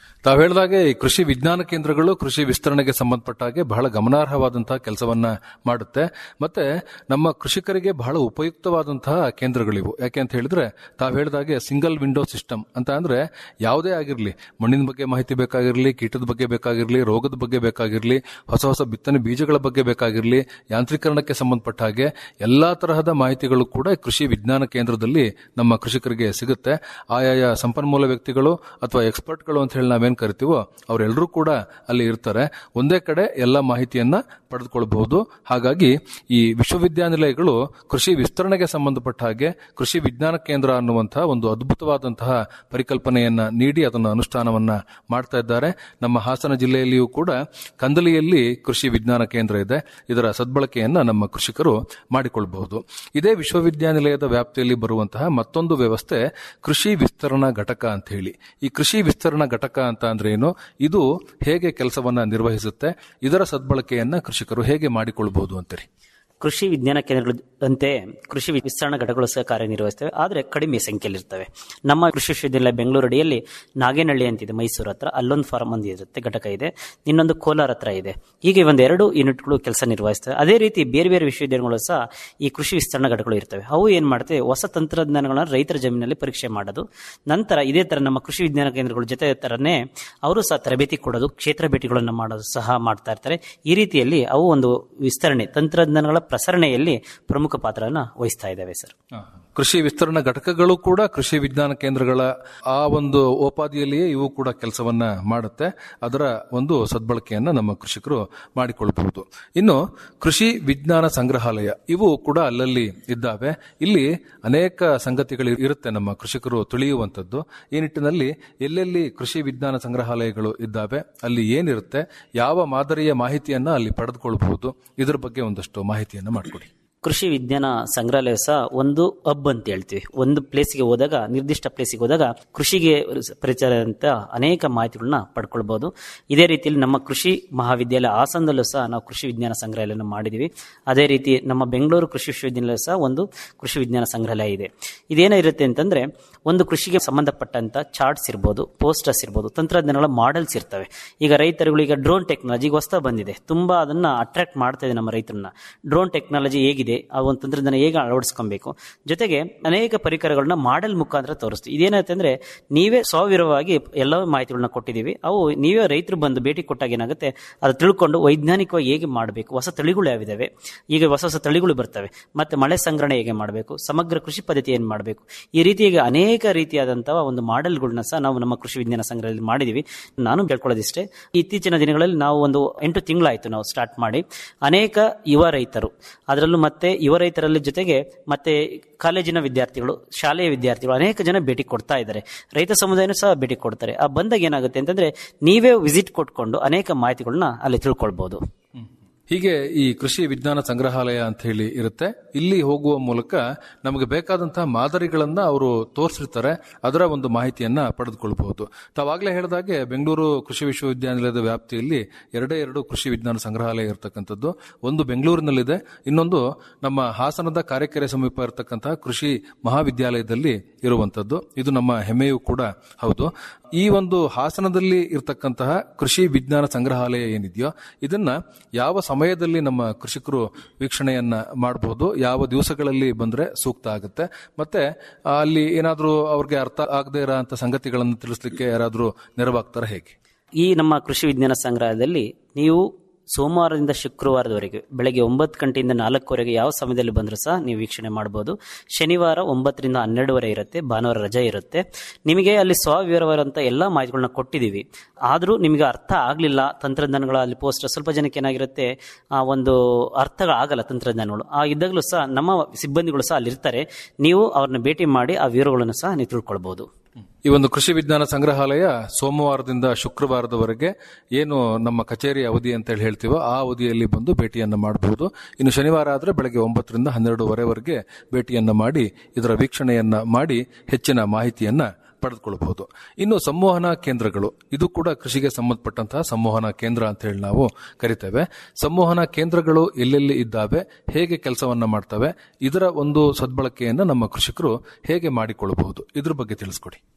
ತಾವು ಹೇಳಿದಾಗೆ ಈ ಕೃಷಿ ವಿಜ್ಞಾನ ಕೇಂದ್ರಗಳು ಕೃಷಿ ವಿಸ್ತರಣೆಗೆ ಸಂಬಂಧಪಟ್ಟ ಹಾಗೆ ಬಹಳ ಗಮನಾರ್ಹವಾದಂತಹ ಕೆಲಸವನ್ನ ಮಾಡುತ್ತೆ ಮತ್ತೆ ನಮ್ಮ ಕೃಷಿಕರಿಗೆ ಬಹಳ ಉಪಯುಕ್ತವಾದಂತಹ ಕೇಂದ್ರಗಳಿವು ಯಾಕೆ ಅಂತ ಹೇಳಿದ್ರೆ ತಾವು ಹೇಳಿದಾಗೆ ಸಿಂಗಲ್ ವಿಂಡೋ ಸಿಸ್ಟಮ್ ಅಂತ ಅಂದ್ರೆ ಯಾವುದೇ ಆಗಿರಲಿ ಮಣ್ಣಿನ ಬಗ್ಗೆ ಮಾಹಿತಿ ಬೇಕಾಗಿರಲಿ ಕೀಟದ ಬಗ್ಗೆ ಬೇಕಾಗಿರಲಿ ರೋಗದ ಬಗ್ಗೆ ಬೇಕಾಗಿರಲಿ ಹೊಸ ಹೊಸ ಬಿತ್ತನೆ ಬೀಜಗಳ ಬಗ್ಗೆ ಬೇಕಾಗಿರಲಿ ಯಾಂತ್ರೀಕರಣಕ್ಕೆ ಸಂಬಂಧಪಟ್ಟ ಹಾಗೆ ಎಲ್ಲಾ ತರಹದ ಮಾಹಿತಿಗಳು ಕೂಡ ಕೃಷಿ ವಿಜ್ಞಾನ ಕೇಂದ್ರದಲ್ಲಿ ನಮ್ಮ ಕೃಷಿಕರಿಗೆ ಸಿಗುತ್ತೆ ಆಯಾಯ ಸಂಪನ್ಮೂಲ ವ್ಯಕ್ತಿಗಳು ಅಥವಾ ಎಕ್ಸ್ಪರ್ಟ್ಗಳು ಅಂತ ಹೇಳಿ ನಾವೇನ್ ಕರಿತೀವೋ ಅವರೆಲ್ಲರೂ ಕೂಡ ಅಲ್ಲಿ ಇರ್ತಾರೆ ಒಂದೇ ಕಡೆ ಎಲ್ಲ ಮಾಹಿತಿಯನ್ನ ಪಡೆದುಕೊಳ್ಳಬಹುದು ಹಾಗಾಗಿ ಈ ವಿಶ್ವವಿದ್ಯಾನಿಲಯಗಳು ಕೃಷಿ ವಿಸ್ತರಣೆಗೆ ಸಂಬಂಧಪಟ್ಟ ಹಾಗೆ ಕೃಷಿ ವಿಜ್ಞಾನ ಕೇಂದ್ರ ಅನ್ನುವಂತಹ ಒಂದು ಅದ್ಭುತವಾದಂತಹ ಪರಿಕಲ್ಪನೆಯನ್ನ ನೀಡಿ ಅದನ್ನು ಅನುಷ್ಠಾನವನ್ನ ಮಾಡ್ತಾ ಇದ್ದಾರೆ ನಮ್ಮ ಹಾಸನ ಜಿಲ್ಲೆಯಲ್ಲಿಯೂ ಕೂಡ ಕಂದಲಿಯಲ್ಲಿ ಕೃಷಿ ವಿಜ್ಞಾನ ಕೇಂದ್ರ ಇದೆ ಇದರ ಸದ್ಬಳಕೆಯನ್ನ ನಮ್ಮ ಕೃಷಿಕರು ಮಾಡಿಕೊಳ್ಳಬಹುದು ಇದೇ ವಿಶ್ವವಿದ್ಯಾನಿಲಯದ ವ್ಯಾಪ್ತಿಯಲ್ಲಿ ಬರುವಂತಹ ಮತ್ತೊಂದು ವ್ಯವಸ್ಥೆ ಕೃಷಿ ವಿಸ್ತರಣಾ ಘಟಕ ಅಂತ ಹೇಳಿ ಈ ಕೃಷಿ ವಿಸ್ತರಣಾ ಘಟಕ ಅಂತ ಅಂದ್ರೆ ಏನು ಇದು ಹೇಗೆ ಕೆಲಸವನ್ನ ನಿರ್ವಹಿಸುತ್ತೆ ಇದರ ಸದ್ಬಳಕೆಯನ್ನ ಕೃಷಿಕರು ಹೇಗೆ ಮಾಡಿಕೊಳ್ಳಬಹುದು ಅಂತೀರಿ ಕೃಷಿ ವಿಜ್ಞಾನ ಕೇಂದ್ರಗಳಂತೆ ಕೃಷಿ ವಿಸ್ತರಣಾ ಘಟಕಗಳು ಸಹ ಕಾರ್ಯನಿರ್ವಹಿಸ್ತವೆ ಆದರೆ ಕಡಿಮೆ ಸಂಖ್ಯೆಯಲ್ಲಿರ್ತವೆ ನಮ್ಮ ಕೃಷಿ ವಿಶ್ವವಿದ್ಯಾಲಯ ಬೆಂಗಳೂರು ಅಡಿಯಲ್ಲಿ ನಾಗೇನಹಳ್ಳಿ ಅಂತಿದೆ ಮೈಸೂರು ಹತ್ರ ಅಲ್ಲೊಂದು ಫಾರ್ಮ್ ಒಂದು ಇರುತ್ತೆ ಘಟಕ ಇದೆ ಇನ್ನೊಂದು ಕೋಲಾರ ಹತ್ರ ಇದೆ ಹೀಗೆ ಒಂದು ಎರಡು ಯೂನಿಟ್ಗಳು ಕೆಲಸ ನಿರ್ವಹಿಸ್ತವೆ ಅದೇ ರೀತಿ ಬೇರೆ ಬೇರೆ ವಿಶ್ವವಿದ್ಯಾಲಯಗಳು ಸಹ ಈ ಕೃಷಿ ವಿಸ್ತರಣಾ ಘಟಕಗಳು ಇರ್ತವೆ ಅವು ಏನು ಮಾಡ್ತವೆ ಹೊಸ ತಂತ್ರಜ್ಞಾನಗಳನ್ನ ರೈತರ ಜಮೀನಲ್ಲಿ ಪರೀಕ್ಷೆ ಮಾಡೋದು ನಂತರ ಇದೇ ತರ ನಮ್ಮ ಕೃಷಿ ವಿಜ್ಞಾನ ಕೇಂದ್ರಗಳ ಜೊತೆ ತರನೇ ಅವರು ಸಹ ತರಬೇತಿ ಕೊಡೋದು ಕ್ಷೇತ್ರ ಭೇಟಿಗಳನ್ನು ಮಾಡೋದು ಸಹ ಮಾಡ್ತಾ ಇರ್ತಾರೆ ಈ ರೀತಿಯಲ್ಲಿ ಅವು ಒಂದು ವಿಸ್ತರಣೆ ತಂತ್ರಜ್ಞಾನಗಳ ಪ್ರಸರಣೆಯಲ್ಲಿ ಪ್ರಮುಖ ಪಾತ್ರವನ್ನು ವಹಿಸ್ತಾ ಇದ್ದಾವೆ ಸರ್ ಕೃಷಿ ವಿಸ್ತರಣಾ ಘಟಕಗಳು ಕೂಡ ಕೃಷಿ ವಿಜ್ಞಾನ ಕೇಂದ್ರಗಳ ಆ ಒಂದು ಓಪಾದಿಯಲ್ಲಿಯೇ ಇವು ಕೂಡ ಕೆಲಸವನ್ನ ಮಾಡುತ್ತೆ ಅದರ ಒಂದು ಸದ್ಬಳಕೆಯನ್ನ ನಮ್ಮ ಕೃಷಿಕರು ಮಾಡಿಕೊಳ್ಳಬಹುದು ಇನ್ನು ಕೃಷಿ ವಿಜ್ಞಾನ ಸಂಗ್ರಹಾಲಯ ಇವು ಕೂಡ ಅಲ್ಲಲ್ಲಿ ಇದ್ದಾವೆ ಇಲ್ಲಿ ಅನೇಕ ಸಂಗತಿಗಳು ಇರುತ್ತೆ ನಮ್ಮ ಕೃಷಿಕರು ತಿಳಿಯುವಂತದ್ದು ಈ ನಿಟ್ಟಿನಲ್ಲಿ ಎಲ್ಲೆಲ್ಲಿ ಕೃಷಿ ವಿಜ್ಞಾನ ಸಂಗ್ರಹಾಲಯಗಳು ಇದ್ದಾವೆ ಅಲ್ಲಿ ಏನಿರುತ್ತೆ ಯಾವ ಮಾದರಿಯ ಮಾಹಿತಿಯನ್ನ ಅಲ್ಲಿ ಪಡೆದುಕೊಳ್ಳಬಹುದು ಇದರ ಬಗ್ಗೆ ಒಂದಷ್ಟು ಮಾಹಿತಿಯನ್ನ ಮಾಡಿಕೊಡಿ ಕೃಷಿ ವಿಜ್ಞಾನ ಸಂಗ್ರಹಾಲಯ ಸಹ ಒಂದು ಹಬ್ ಅಂತ ಹೇಳ್ತೀವಿ ಒಂದು ಪ್ಲೇಸ್ಗೆ ಹೋದಾಗ ನಿರ್ದಿಷ್ಟ ಪ್ಲೇಸಿಗೆ ಹೋದಾಗ ಕೃಷಿಗೆ ಪರಿಚಯದಂತ ಅನೇಕ ಮಾಹಿತಿಗಳನ್ನ ಪಡ್ಕೊಳ್ಬಹುದು ಇದೇ ರೀತಿಯಲ್ಲಿ ನಮ್ಮ ಕೃಷಿ ಮಹಾವಿದ್ಯಾಲಯ ಹಾಸನದಲ್ಲೂ ಸಹ ನಾವು ಕೃಷಿ ವಿಜ್ಞಾನ ಸಂಗ್ರಹಾಲಯನ ಮಾಡಿದ್ದೀವಿ ಅದೇ ರೀತಿ ನಮ್ಮ ಬೆಂಗಳೂರು ಕೃಷಿ ವಿಶ್ವವಿದ್ಯಾಲಯ ಸಹ ಒಂದು ಕೃಷಿ ವಿಜ್ಞಾನ ಸಂಗ್ರಹಾಲಯ ಇದೆ ಇದೇನಿರುತ್ತೆ ಅಂತಂದ್ರೆ ಒಂದು ಕೃಷಿಗೆ ಸಂಬಂಧಪಟ್ಟಂತ ಚಾರ್ಟ್ಸ್ ಇರ್ಬೋದು ಪೋಸ್ಟರ್ಸ್ ಇರ್ಬೋದು ತಂತ್ರಜ್ಞಾನಗಳ ಮಾಡೆಲ್ಸ್ ಇರ್ತವೆ ಈಗ ರೈತರುಗಳು ಈಗ ಡ್ರೋನ್ ಟೆಕ್ನಾಲಜಿ ಹೊಸ ಬಂದಿದೆ ತುಂಬಾ ಅದನ್ನ ಅಟ್ರಾಕ್ಟ್ ಮಾಡ್ತಾ ಇದೆ ನಮ್ಮ ರೈತರನ್ನ ಡ್ರೋನ್ ಟೆಕ್ನಾಲಜಿ ಹೇಗಿದೆ ಆ ಒಂದು ತಂತ್ರಜ್ಞಾನ ಹೇಗೆ ಅಳವಡಿಸ್ಕೊಬೇಕು ಜೊತೆಗೆ ಅನೇಕ ಪರಿಕರಗಳನ್ನ ಮಾಡೆಲ್ ಮುಖಾಂತರ ತೋರಿಸ್ತೀವಿ ಇದೇನಾಗುತ್ತೆ ಅಂದ್ರೆ ನೀವೇ ಸಾವಿರವಾಗಿ ಎಲ್ಲ ಮಾಹಿತಿಗಳನ್ನ ಕೊಟ್ಟಿದ್ದೀವಿ ಅವು ನೀವೇ ರೈತರು ಬಂದು ಭೇಟಿ ಕೊಟ್ಟಾಗ ಏನಾಗುತ್ತೆ ಅದು ತಿಳ್ಕೊಂಡು ವೈಜ್ಞಾನಿಕವಾಗಿ ಹೇಗೆ ಮಾಡಬೇಕು ಹೊಸ ತಳಿಗಳು ಯಾವಿದಾವೆ ಈಗ ಹೊಸ ಹೊಸ ತಳಿಗಳು ಬರ್ತವೆ ಮತ್ತೆ ಮಳೆ ಸಂಗ್ರಹಣೆ ಹೇಗೆ ಮಾಡಬೇಕು ಸಮಗ್ರ ಕೃಷಿ ಪದ್ಧತಿ ಏನು ಮಾಡಬೇಕು ಈ ರೀತಿಯಾಗಿ ಅನೇಕ ರೀತಿಯಾದಂತಹ ಒಂದು ಮಾಡೆಲ್ಗಳನ್ನ ಸಹ ನಾವು ನಮ್ಮ ಕೃಷಿ ವಿಜ್ಞಾನ ಸಂಗ್ರಹದಲ್ಲಿ ಮಾಡಿದೀವಿ ನಾನು ಕೇಳ್ಕೊಳ್ಳೋದಿಷ್ಟೇ ಇತ್ತೀಚಿನ ದಿನಗಳಲ್ಲಿ ನಾವು ಒಂದು ಎಂಟು ತಿಂಗಳಾಯ್ತು ನಾವು ಸ್ಟಾರ್ಟ್ ಮಾಡಿ ಅನೇಕ ಯುವ ರೈತರು ಅದರಲ್ಲೂ ಮತ್ತೆ ಯುವ ರೈತರಲ್ಲಿ ಜೊತೆಗೆ ಮತ್ತೆ ಕಾಲೇಜಿನ ವಿದ್ಯಾರ್ಥಿಗಳು ಶಾಲೆಯ ವಿದ್ಯಾರ್ಥಿಗಳು ಅನೇಕ ಜನ ಭೇಟಿ ಕೊಡ್ತಾ ಇದ್ದಾರೆ ರೈತ ಸಮುದಾಯನೂ ಸಹ ಭೇಟಿ ಕೊಡ್ತಾರೆ ಆ ಬಂದಾಗ ಏನಾಗುತ್ತೆ ಅಂತಂದ್ರೆ ನೀವೇ ವಿಸಿಟ್ ಕೊಟ್ಕೊಂಡು ಅನೇಕ ಮಾಹಿತಿಗಳನ್ನ ಅಲ್ಲಿ ತಿಳ್ಕೊಳ್ಬಹುದು ಹೀಗೆ ಈ ಕೃಷಿ ವಿಜ್ಞಾನ ಸಂಗ್ರಹಾಲಯ ಅಂತ ಹೇಳಿ ಇರುತ್ತೆ ಇಲ್ಲಿ ಹೋಗುವ ಮೂಲಕ ನಮಗೆ ಬೇಕಾದಂತಹ ಮಾದರಿಗಳನ್ನ ಅವರು ತೋರಿಸಿರ್ತಾರೆ ಅದರ ಒಂದು ಮಾಹಿತಿಯನ್ನ ಪಡೆದುಕೊಳ್ಳಬಹುದು ತಾವಾಗಲೇ ಹೇಳಿದಾಗೆ ಬೆಂಗಳೂರು ಕೃಷಿ ವಿಶ್ವವಿದ್ಯಾನಿಲಯದ ವ್ಯಾಪ್ತಿಯಲ್ಲಿ ಎರಡೇ ಎರಡು ಕೃಷಿ ವಿಜ್ಞಾನ ಸಂಗ್ರಹಾಲಯ ಇರತಕ್ಕಂಥದ್ದು ಒಂದು ಬೆಂಗಳೂರಿನಲ್ಲಿದೆ ಇನ್ನೊಂದು ನಮ್ಮ ಹಾಸನದ ಕಾರೆಕೆರೆ ಸಮೀಪ ಇರತಕ್ಕಂತಹ ಕೃಷಿ ಮಹಾವಿದ್ಯಾಲಯದಲ್ಲಿ ಇರುವಂತದ್ದು ಇದು ನಮ್ಮ ಹೆಮ್ಮೆಯೂ ಕೂಡ ಹೌದು ಈ ಒಂದು ಹಾಸನದಲ್ಲಿ ಇರತಕ್ಕಂತಹ ಕೃಷಿ ವಿಜ್ಞಾನ ಸಂಗ್ರಹಾಲಯ ಏನಿದೆಯೋ ಇದನ್ನ ಯಾವ ಸಮಯದಲ್ಲಿ ನಮ್ಮ ಕೃಷಿಕರು ವೀಕ್ಷಣೆಯನ್ನ ಮಾಡಬಹುದು ಯಾವ ದಿವಸಗಳಲ್ಲಿ ಬಂದ್ರೆ ಸೂಕ್ತ ಆಗುತ್ತೆ ಮತ್ತೆ ಅಲ್ಲಿ ಏನಾದರೂ ಅವ್ರಿಗೆ ಅರ್ಥ ಆಗದೆ ಇರೋ ಸಂಗತಿಗಳನ್ನು ತಿಳಿಸ್ಲಿಕ್ಕೆ ಯಾರಾದರೂ ನೆರವಾಗ್ತಾರ ಹೇಗೆ ಈ ನಮ್ಮ ಕೃಷಿ ವಿಜ್ಞಾನ ಸಂಗ್ರಹದಲ್ಲಿ ನೀವು ಸೋಮವಾರದಿಂದ ಶುಕ್ರವಾರದವರೆಗೆ ಬೆಳಗ್ಗೆ ಒಂಬತ್ತು ಗಂಟೆಯಿಂದ ನಾಲ್ಕುವರೆಗೆ ಯಾವ ಸಮಯದಲ್ಲಿ ಬಂದರೂ ಸಹ ನೀವು ವೀಕ್ಷಣೆ ಮಾಡಬಹುದು ಶನಿವಾರ ಒಂಬತ್ತರಿಂದ ಹನ್ನೆರಡುವರೆ ಇರುತ್ತೆ ಭಾನುವಾರ ರಜೆ ಇರುತ್ತೆ ನಿಮಗೆ ಅಲ್ಲಿ ಸ್ವವಿವರವಾದಂಥ ಎಲ್ಲ ಮಾಹಿತಿಗಳನ್ನ ಕೊಟ್ಟಿದ್ದೀವಿ ಆದರೂ ನಿಮಗೆ ಅರ್ಥ ಆಗಲಿಲ್ಲ ತಂತ್ರಜ್ಞಾನಗಳ ಅಲ್ಲಿ ಪೋಸ್ಟರ್ ಸ್ವಲ್ಪ ಜನಕ್ಕೆ ಏನಾಗಿರುತ್ತೆ ಆ ಒಂದು ಅರ್ಥಗಳಾಗಲ್ಲ ತಂತ್ರಜ್ಞಾನಗಳು ಆ ಇದ್ದಾಗಲೂ ಸಹ ನಮ್ಮ ಸಿಬ್ಬಂದಿಗಳು ಸಹ ಅಲ್ಲಿರ್ತಾರೆ ನೀವು ಅವ್ರನ್ನ ಭೇಟಿ ಮಾಡಿ ಆ ವಿವರಗಳನ್ನು ಸಹ ನೀವು ತಿಳ್ಕೊಳ್ಬಹುದು ಈ ಒಂದು ಕೃಷಿ ವಿಜ್ಞಾನ ಸಂಗ್ರಹಾಲಯ ಸೋಮವಾರದಿಂದ ಶುಕ್ರವಾರದವರೆಗೆ ಏನು ನಮ್ಮ ಕಚೇರಿ ಅವಧಿ ಅಂತ ಹೇಳಿ ಹೇಳ್ತೀವೋ ಆ ಅವಧಿಯಲ್ಲಿ ಬಂದು ಭೇಟಿಯನ್ನ ಮಾಡಬಹುದು ಇನ್ನು ಶನಿವಾರ ಆದ್ರೆ ಬೆಳಗ್ಗೆ ಒಂಬತ್ತರಿಂದ ಹನ್ನೆರಡುವರೆವರೆಗೆ ಭೇಟಿಯನ್ನ ಮಾಡಿ ಇದರ ವೀಕ್ಷಣೆಯನ್ನ ಮಾಡಿ ಹೆಚ್ಚಿನ ಮಾಹಿತಿಯನ್ನ ಪಡೆದುಕೊಳ್ಳಬಹುದು ಇನ್ನು ಸಂವಹನಾ ಕೇಂದ್ರಗಳು ಇದು ಕೂಡ ಕೃಷಿಗೆ ಸಂಬಂಧಪಟ್ಟಂತಹ ಸಂವಹನಾ ಕೇಂದ್ರ ಅಂತ ಹೇಳಿ ನಾವು ಕರಿತೇವೆ ಸಂವಹನಾ ಕೇಂದ್ರಗಳು ಎಲ್ಲೆಲ್ಲಿ ಇದ್ದಾವೆ ಹೇಗೆ ಕೆಲಸವನ್ನ ಮಾಡ್ತವೆ ಇದರ ಒಂದು ಸದ್ಬಳಕೆಯನ್ನ ನಮ್ಮ ಕೃಷಿಕರು ಹೇಗೆ ಮಾಡಿಕೊಳ್ಳಬಹುದು ಇದ್ರ ಬಗ್ಗೆ ತಿಳಿಸ್ಕೊಡಿ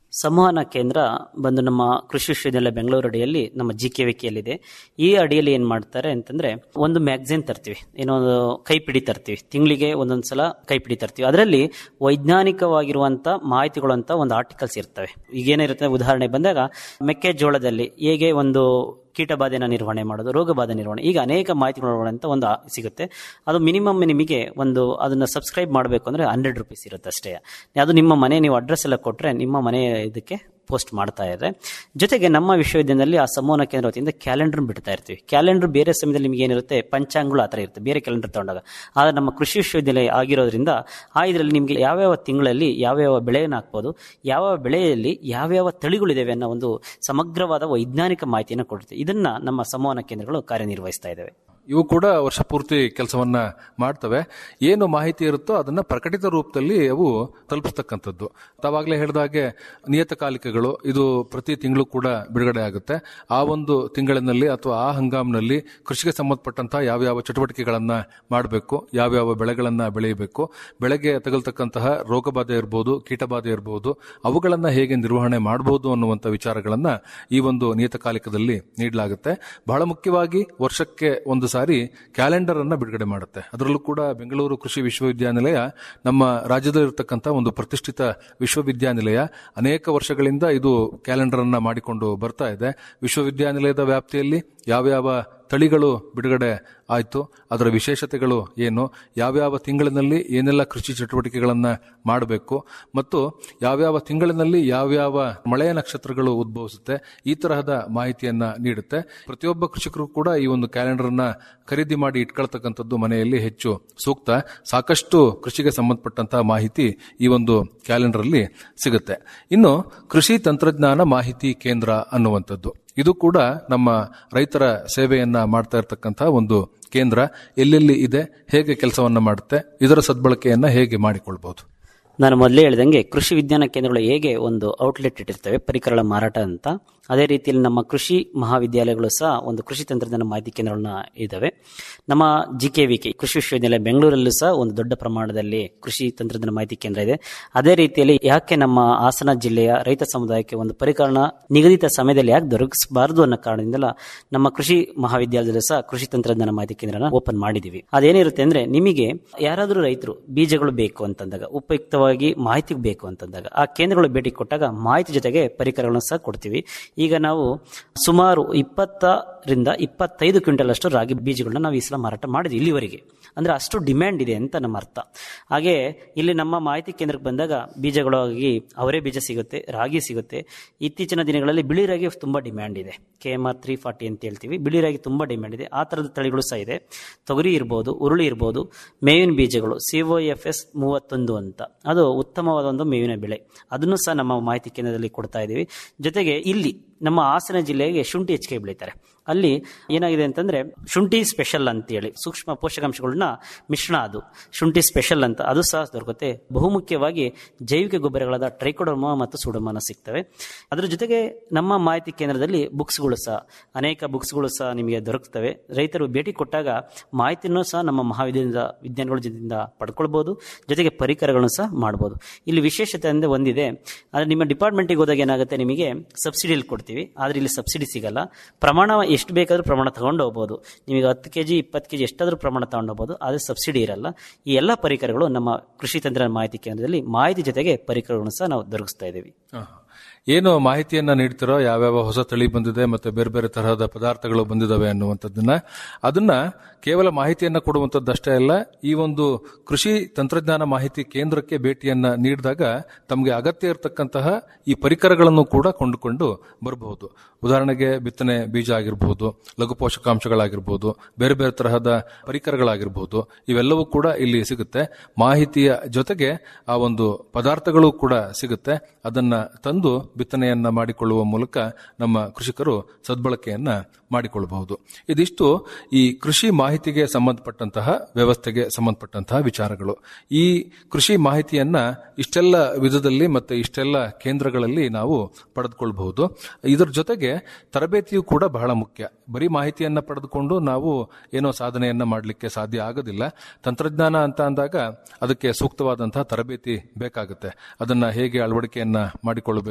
ಸಂವಹನ ಕೇಂದ್ರ ಬಂದು ನಮ್ಮ ಕೃಷಿ ವಿಶ್ವವಿದ್ಯಾಲಯ ಬೆಂಗಳೂರು ಅಡಿಯಲ್ಲಿ ನಮ್ಮ ಜಿ ಕೆ ವಿಕೆಯಲ್ಲಿದೆ ಈ ಅಡಿಯಲ್ಲಿ ಏನ್ ಮಾಡ್ತಾರೆ ಅಂತಂದ್ರೆ ಒಂದು ಮ್ಯಾಗಝಿನ್ ತರ್ತೀವಿ ಏನೋ ಒಂದು ಕೈಪಿಡಿ ತರ್ತೀವಿ ತಿಂಗಳಿಗೆ ಒಂದೊಂದ್ಸಲ ಕೈಪಿಡಿ ತರ್ತೀವಿ ಅದರಲ್ಲಿ ವೈಜ್ಞಾನಿಕವಾಗಿರುವಂತ ಮಾಹಿತಿಗಳು ಅಂತ ಒಂದು ಆರ್ಟಿಕಲ್ಸ್ ಇರ್ತವೆ ಈಗೇನಿರುತ್ತೆ ಉದಾಹರಣೆ ಬಂದಾಗ ಮೆಕ್ಕೆಜೋಳದಲ್ಲಿ ಹೇಗೆ ಒಂದು ಕೀಟಬಾಧೆನ ನಿರ್ವಹಣೆ ಮಾಡೋದು ರೋಗ ಬಾಧೆ ನಿರ್ವಹಣೆ ಈಗ ಅನೇಕ ಮಾಹಿತಿಗಳು ಅಂತ ಒಂದು ಆ- ಸಿಗುತ್ತೆ ಅದು ಮಿನಿಮಮ್ ನಿಮಗೆ ಒಂದು ಅದನ್ನ ಸಬ್ಸ್ಕ್ರೈಬ್ ಮಾಡಬೇಕು ಅಂದ್ರೆ ಹಂಡ್ರೆಡ್ ರುಪೀಸ್ ಇರುತ್ತೆ ಅಷ್ಟೇ ಅದು ನಿಮ್ಮ ಮನೆ ನೀವು ಅಡ್ರೆಸ್ ಎಲ್ಲ ಕೊಟ್ಟರೆ ನಿಮ್ಮ ಮನೆ ಇದಕ್ಕೆ ಪೋಸ್ಟ್ ಮಾಡ್ತಾ ಇದೆ ಜೊತೆಗೆ ನಮ್ಮ ವಿಶ್ವವಿದ್ಯಾಲಯದಲ್ಲಿ ಆ ಸಂವಹನ ಕೇಂದ್ರ ವತಿಯಿಂದ ಕ್ಯಾಲೆಂಡರ್ ಬಿಡ್ತಾ ಇರ್ತೀವಿ ಕ್ಯಾಲೆಂಡರ್ ಬೇರೆ ಸಮಯದಲ್ಲಿ ನಿಮಗೆ ಏನಿರುತ್ತೆ ಪಂಚಾಂಗಗಳು ಆ ಥರ ಇರುತ್ತೆ ಬೇರೆ ಕ್ಯಾಲೆಂಡರ್ ತಗೊಂಡಾಗ ಆದರೆ ನಮ್ಮ ಕೃಷಿ ವಿಶ್ವವಿದ್ಯಾಲಯ ಆಗಿರೋದ್ರಿಂದ ಆ ಇದರಲ್ಲಿ ನಿಮಗೆ ಯಾವ್ಯಾವ ತಿಂಗಳಲ್ಲಿ ಯಾವ್ಯಾವ ಬೆಳೆಯನ್ನು ಹಾಕ್ಬೋದು ಯಾವ ಬೆಳೆಯಲ್ಲಿ ಯಾವ್ಯಾವ ತಳಿಗಳಿದ್ದಾವೆ ಅನ್ನೋ ಒಂದು ಸಮಗ್ರವಾದ ವೈಜ್ಞಾನಿಕ ಮಾಹಿತಿಯನ್ನು ಕೊಡುತ್ತೆ ಇದನ್ನ ನಮ್ಮ ಸಂವಹನ ಕೇಂದ್ರಗಳು ಕಾರ್ಯನಿರ್ವಹಿಸ್ತಾ ಇದ್ದಾವೆ ಇವು ಕೂಡ ವರ್ಷ ಪೂರ್ತಿ ಕೆಲಸವನ್ನ ಮಾಡ್ತವೆ ಏನು ಮಾಹಿತಿ ಇರುತ್ತೋ ಅದನ್ನ ಪ್ರಕಟಿತ ರೂಪದಲ್ಲಿ ಅವು ತಲುಪಿಸ್ತಕ್ಕಂಥದ್ದು ತಾವಾಗಲೇ ಹೇಳಿದಾಗೆ ನಿಯತಕಾಲಿಕೆಗಳು ಇದು ಪ್ರತಿ ತಿಂಗಳು ಕೂಡ ಬಿಡುಗಡೆ ಆಗುತ್ತೆ ಆ ಒಂದು ತಿಂಗಳಿನಲ್ಲಿ ಅಥವಾ ಆ ಹಂಗಾಮಿನಲ್ಲಿ ಕೃಷಿಗೆ ಸಂಬಂಧಪಟ್ಟಂತಹ ಯಾವ್ಯಾವ ಚಟುವಟಿಕೆಗಳನ್ನ ಮಾಡಬೇಕು ಯಾವ್ಯಾವ ಬೆಳೆಗಳನ್ನ ಬೆಳೆಯಬೇಕು ಬೆಳೆಗೆ ತಗಲ್ತಕ್ಕಂತಹ ರೋಗಬಾಧೆ ಇರಬಹುದು ಕೀಟಬಾಧೆ ಇರಬಹುದು ಅವುಗಳನ್ನ ಹೇಗೆ ನಿರ್ವಹಣೆ ಮಾಡಬಹುದು ಅನ್ನುವಂಥ ವಿಚಾರಗಳನ್ನ ಈ ಒಂದು ನಿಯತಕಾಲಿಕದಲ್ಲಿ ನೀಡಲಾಗುತ್ತೆ ಬಹಳ ಮುಖ್ಯವಾಗಿ ವರ್ಷಕ್ಕೆ ಒಂದು ಸಾರಿ ಕ್ಯಾಲೆಂಡರ್ ಅನ್ನ ಬಿಡುಗಡೆ ಮಾಡುತ್ತೆ ಅದರಲ್ಲೂ ಕೂಡ ಬೆಂಗಳೂರು ಕೃಷಿ ವಿಶ್ವವಿದ್ಯಾನಿಲಯ ನಮ್ಮ ರಾಜ್ಯದಲ್ಲಿರ್ತಕ್ಕಂಥ ಒಂದು ಪ್ರತಿಷ್ಠಿತ ವಿಶ್ವವಿದ್ಯಾನಿಲಯ ಅನೇಕ ವರ್ಷಗಳಿಂದ ಇದು ಕ್ಯಾಲೆಂಡರ್ ಅನ್ನ ಮಾಡಿಕೊಂಡು ಬರ್ತಾ ಇದೆ ವಿಶ್ವವಿದ್ಯಾನಿಲಯದ ವ್ಯಾಪ್ತಿಯಲ್ಲಿ ಯಾವ್ಯಾವ ತಳಿಗಳು ಬಿಡುಗಡೆ ಆಯಿತು ಅದರ ವಿಶೇಷತೆಗಳು ಏನು ಯಾವ್ಯಾವ ತಿಂಗಳಿನಲ್ಲಿ ಏನೆಲ್ಲ ಕೃಷಿ ಚಟುವಟಿಕೆಗಳನ್ನ ಮಾಡಬೇಕು ಮತ್ತು ಯಾವ್ಯಾವ ತಿಂಗಳಿನಲ್ಲಿ ಯಾವ್ಯಾವ ಮಳೆಯ ನಕ್ಷತ್ರಗಳು ಉದ್ಭವಿಸುತ್ತೆ ಈ ತರಹದ ಮಾಹಿತಿಯನ್ನ ನೀಡುತ್ತೆ ಪ್ರತಿಯೊಬ್ಬ ಕೃಷಿಕರು ಕೂಡ ಈ ಒಂದು ಕ್ಯಾಲೆಂಡರ್ ಅನ್ನ ಖರೀದಿ ಮಾಡಿ ಇಟ್ಕೊಳ್ತಕ್ಕಂಥದ್ದು ಮನೆಯಲ್ಲಿ ಹೆಚ್ಚು ಸೂಕ್ತ ಸಾಕಷ್ಟು ಕೃಷಿಗೆ ಸಂಬಂಧಪಟ್ಟಂತಹ ಮಾಹಿತಿ ಈ ಒಂದು ಕ್ಯಾಲೆಂಡರ್ ಅಲ್ಲಿ ಸಿಗುತ್ತೆ ಇನ್ನು ಕೃಷಿ ತಂತ್ರಜ್ಞಾನ ಮಾಹಿತಿ ಕೇಂದ್ರ ಅನ್ನುವಂಥದ್ದು ಇದು ಕೂಡ ನಮ್ಮ ರೈತರ ಸೇವೆಯನ್ನ ಮಾಡ್ತಾ ಇರತಕ್ಕಂತಹ ಒಂದು ಕೇಂದ್ರ ಎಲ್ಲೆಲ್ಲಿ ಇದೆ ಹೇಗೆ ಕೆಲಸವನ್ನ ಮಾಡುತ್ತೆ ಇದರ ಸದ್ಬಳಕೆಯನ್ನ ಹೇಗೆ ಮಾಡಿಕೊಳ್ಬಹುದು ನಾನು ಮೊದಲೇ ಹೇಳಿದಂಗೆ ಕೃಷಿ ವಿಜ್ಞಾನ ಕೇಂದ್ರಗಳು ಹೇಗೆ ಒಂದು ಔಟ್ಲೆಟ್ ಇಟ್ಟಿರ್ತವೆ ಪರಿಕರಗಳ ಮಾರಾಟ ಅಂತ ಅದೇ ರೀತಿಯಲ್ಲಿ ನಮ್ಮ ಕೃಷಿ ಮಹಾವಿದ್ಯಾಲಯಗಳು ಸಹ ಒಂದು ಕೃಷಿ ತಂತ್ರಜ್ಞಾನ ಮಾಹಿತಿ ಕೇಂದ್ರಗಳನ್ನ ಇದ್ದಾವೆ ನಮ್ಮ ಜಿ ಕೆ ವಿ ಕೆ ಕೃಷಿ ವಿಶ್ವವಿದ್ಯಾಲಯ ಬೆಂಗಳೂರಲ್ಲೂ ಸಹ ಒಂದು ದೊಡ್ಡ ಪ್ರಮಾಣದಲ್ಲಿ ಕೃಷಿ ತಂತ್ರಜ್ಞಾನ ಮಾಹಿತಿ ಕೇಂದ್ರ ಇದೆ ಅದೇ ರೀತಿಯಲ್ಲಿ ಯಾಕೆ ನಮ್ಮ ಹಾಸನ ಜಿಲ್ಲೆಯ ರೈತ ಸಮುದಾಯಕ್ಕೆ ಒಂದು ಪರಿಕರಣ ನಿಗದಿತ ಸಮಯದಲ್ಲಿ ಯಾಕೆ ದೊರಕಿಸಬಾರದು ಅನ್ನೋ ಕಾರಣದಿಂದಲ ನಮ್ಮ ಕೃಷಿ ಮಹಾವಿದ್ಯಾಲಯದಲ್ಲೂ ಸಹ ಕೃಷಿ ತಂತ್ರಜ್ಞಾನ ಮಾಹಿತಿ ಕೇಂದ್ರನ ಓಪನ್ ಮಾಡಿದೀವಿ ಅದೇನಿರುತ್ತೆ ಅಂದ್ರೆ ನಿಮಗೆ ಯಾರಾದರೂ ರೈತರು ಬೀಜಗಳು ಬೇಕು ಅಂತಂದಾಗ ಉಪಯುಕ್ತವಾಗಿ ಮಾಹಿತಿ ಬೇಕು ಅಂತಂದಾಗ ಆ ಕೇಂದ್ರಗಳು ಭೇಟಿ ಕೊಟ್ಟಾಗ ಮಾಹಿತಿ ಜೊತೆಗೆ ಪರಿಕರಗಳನ್ನು ಸಹ ಕೊಡ್ತೀವಿ ಈಗ ನಾವು ಸುಮಾರು ಇಪ್ಪತ್ತರಿಂದ ಇಪ್ಪತ್ತೈದು ಕ್ವಿಂಟಲ್ ಅಷ್ಟು ರಾಗಿ ಬೀಜಗಳನ್ನ ನಾವು ಈ ಸಲ ಮಾರಾಟ ಮಾಡಿದ್ವಿ ಇಲ್ಲಿವರೆಗೆ ಅಂದ್ರೆ ಅಷ್ಟು ಡಿಮ್ಯಾಂಡ್ ಇದೆ ಅಂತ ನಮ್ಮ ಅರ್ಥ ಹಾಗೆ ಇಲ್ಲಿ ನಮ್ಮ ಮಾಹಿತಿ ಕೇಂದ್ರಕ್ಕೆ ಬಂದಾಗ ಬೀಜಗಳಾಗಿ ಅವರೇ ಬೀಜ ಸಿಗುತ್ತೆ ರಾಗಿ ಸಿಗುತ್ತೆ ಇತ್ತೀಚಿನ ದಿನಗಳಲ್ಲಿ ಬಿಳಿ ರಾಗಿ ತುಂಬಾ ಡಿಮ್ಯಾಂಡ್ ಇದೆ K M R three forty ಅಂತ ಹೇಳ್ತೀವಿ ಬಿಳಿ ರಾಗಿ ತುಂಬಾ ಡಿಮ್ಯಾಂಡ್ ಇದೆ ಆ ತರದ ತಳಿಗಳು ಸಹ ಇದೆ ತೊಗರಿ ಇರ್ಬೋದು ಉರುಳಿ ಇರ್ಬೋದು ಮೇವಿನ ಬೀಜಗಳು ಸಿ ಒ ಎಫ್ ಎಸ್ ಮೂವತ್ತೊಂದು ಅಂತ ಅದು ಉತ್ತಮವಾದ ಒಂದು ಮೇವಿನ ಬೆಳೆ ಅದನ್ನು ಸಹ ನಮ್ಮ ಮಾಹಿತಿ ಕೇಂದ್ರದಲ್ಲಿ ಕೊಡ್ತಾ ಇದ್ದೀವಿ ಜೊತೆಗೆ ಇಲ್ಲಿ ನಮ್ಮ ಹಾಸನ ಜಿಲ್ಲೆಗೆ ಶುಂಠಿ ಹೆಚ್ಚಿಗೆ ಬೆಳೀತಾರೆ ಅಲ್ಲಿ ಏನಾಗಿದೆ ಅಂತಂದ್ರೆ ಶುಂಠಿ ಸ್ಪೆಷಲ್ ಅಂತೇಳಿ ಸೂಕ್ಷ್ಮ ಪೋಷಕಾಂಶಗಳನ್ನ ಮಿಶ್ರಣ ಅದು ಶುಂಠಿ ಸ್ಪೆಷಲ್ ಅಂತ ಅದು ಸಹ ದೊರಕುತ್ತೆ ಬಹುಮುಖ್ಯವಾಗಿ ಜೈವಿಕ ಗೊಬ್ಬರಗಳಾದ ಟ್ರೈಕೋಡರ್ಮಾ ಮತ್ತು ಸುಡಮಾನ ಸಿಗ್ತವೆ ಅದರ ಜೊತೆಗೆ ನಮ್ಮ ಮಾಹಿತಿ ಕೇಂದ್ರದಲ್ಲಿ ಬುಕ್ಸ್ಗಳು ಸಹ ಅನೇಕ ಬುಕ್ಸ್ಗಳು ಸಹ ನಿಮಗೆ ದೊರಕುತ್ತವೆ ರೈತರು ಭೇಟಿ ಕೊಟ್ಟಾಗ ಮಾಹಿತಿಯನ್ನು ಸಹ ನಮ್ಮ ಮಹಾವಿದ್ಯಾಲಯದ ವಿಜ್ಞಾನಿಗಳ ಜೊತೆಯಿಂದ ಪಡ್ಕೊಳ್ಬಹುದು ಜೊತೆಗೆ ಪರಿಕರಗಳನ್ನು ಸಹ ಮಾಡಬಹುದು ಇಲ್ಲಿ ವಿಶೇಷತೆ ಅಂದ್ರೆ ಒಂದಿದೆ ಆದರೆ ನಿಮ್ಮ ಡಿಪಾರ್ಟ್ಮೆಂಟಿಗೆ ಹೋದಾಗ ಏನಾಗುತ್ತೆ ನಿಮಗೆ ಸಬ್ಸಿಡಿಯಲ್ಲಿ ಕೊಡ್ತೀವಿ ಆದ್ರೆ ಇಲ್ಲಿ ಸಬ್ಸಿಡಿ ಸಿಗಲ್ಲ ಪ್ರಮಾಣ ಎಷ್ಟು ಬೇಕಾದ್ರೂ ಪ್ರಮಾಣ ತಗೊಂಡು ಹೋಗ್ಬೋದು ನಿಮಗೆ ಹತ್ತು ಕೆಜಿ ಇಪ್ಪತ್ತು ಕೆಜಿ ಎಷ್ಟಾದ್ರೂ ಪ್ರಮಾಣ ತಗೊಂಡು ಹೋಗ್ಬೋದು ಆದರೆ ಸಬ್ಸಿಡಿ ಇರಲ್ಲ ಈ ಎಲ್ಲ ಪರಿಕರಗಳು ನಮ್ಮ ಕೃಷಿ ತಂತ್ರ ಮಾಹಿತಿ ಕೇಂದ್ರದಲ್ಲಿ ಮಾಹಿತಿ ಜೊತೆಗೆ ಪರಿಕರಗಳನ್ನು ಸಹ ನಾವು ದೊರಕಿಸ್ತಾ ಇದ್ದೀವಿ ಏನು ಮಾಹಿತಿಯನ್ನ ನೀಡ್ತಿರೋ ಯಾವ್ಯಾವ ಹೊಸ ತಳಿ ಬಂದಿದೆ ಮತ್ತೆ ಬೇರೆ ಬೇರೆ ತರಹದ ಪದಾರ್ಥಗಳು ಬಂದಿದಾವೆ ಅನ್ನುವಂಥದ್ದನ್ನ ಅದನ್ನ ಕೇವಲ ಮಾಹಿತಿಯನ್ನ ಕೊಡುವಂಥದ್ದಷ್ಟೇ ಅಲ್ಲ ಈ ಒಂದು ಕೃಷಿ ತಂತ್ರಜ್ಞಾನ ಮಾಹಿತಿ ಕೇಂದ್ರಕ್ಕೆ ಭೇಟಿಯನ್ನ ನೀಡಿದಾಗ ತಮಗೆ ಅಗತ್ಯ ಇರತಕ್ಕಂತಹ ಈ ಪರಿಕರಗಳನ್ನು ಕೂಡ ಕೊಂಡುಕೊಂಡು ಬರಬಹುದು ಉದಾಹರಣೆಗೆ ಬಿತ್ತನೆ ಬೀಜ ಆಗಿರಬಹುದು ಲಘು ಪೋಷಕಾಂಶಗಳಾಗಿರ್ಬೋದು ಬೇರೆ ಬೇರೆ ತರಹದ ಪರಿಕರಗಳಾಗಿರ್ಬೋದು ಇವೆಲ್ಲವೂ ಕೂಡ ಇಲ್ಲಿ ಸಿಗುತ್ತೆ ಮಾಹಿತಿಯ ಜೊತೆಗೆ ಆ ಒಂದು ಪದಾರ್ಥಗಳು ಕೂಡ ಸಿಗುತ್ತೆ ಅದನ್ನ ತಂದು ಬಿತ್ತನೆಯನ್ನ ಮಾಡಿಕೊಳ್ಳುವ ಮೂಲಕ ನಮ್ಮ ಕೃಷಿಕರು ಸದ್ಬಳಕೆಯನ್ನ ಮಾಡಿಕೊಳ್ಳಬಹುದು ಇದಿಷ್ಟು ಈ ಕೃಷಿ ಮಾಹಿತಿಗೆ ಸಂಬಂಧಪಟ್ಟಂತಹ ವ್ಯವಸ್ಥೆಗೆ ಸಂಬಂಧಪಟ್ಟಂತಹ ವಿಚಾರಗಳು ಈ ಕೃಷಿ ಮಾಹಿತಿಯನ್ನ ಇಷ್ಟೆಲ್ಲ ವಿಧದಲ್ಲಿ ಮತ್ತೆ ಇಷ್ಟೆಲ್ಲ ಕೇಂದ್ರಗಳಲ್ಲಿ ನಾವು ಪಡೆದುಕೊಳ್ಳಬಹುದು ಇದರ ಜೊತೆಗೆ ತರಬೇತಿಯು ಕೂಡ ಬಹಳ ಮುಖ್ಯ ಬರೀ ಮಾಹಿತಿಯನ್ನ ಪಡೆದುಕೊಂಡು ನಾವು ಏನೋ ಸಾಧನೆಯನ್ನ ಮಾಡಲಿಕ್ಕೆ ಸಾಧ್ಯ ಆಗೋದಿಲ್ಲ ತಂತ್ರಜ್ಞಾನ ಅಂತ ಅಂದಾಗ ಅದಕ್ಕೆ ಸೂಕ್ತವಾದಂತಹ ತರಬೇತಿ ಬೇಕಾಗುತ್ತೆ ಅದನ್ನ ಹೇಗೆ ಅಳವಡಿಕೆಯನ್ನ ಮಾಡಿಕೊಳ್ಳಬೇಕು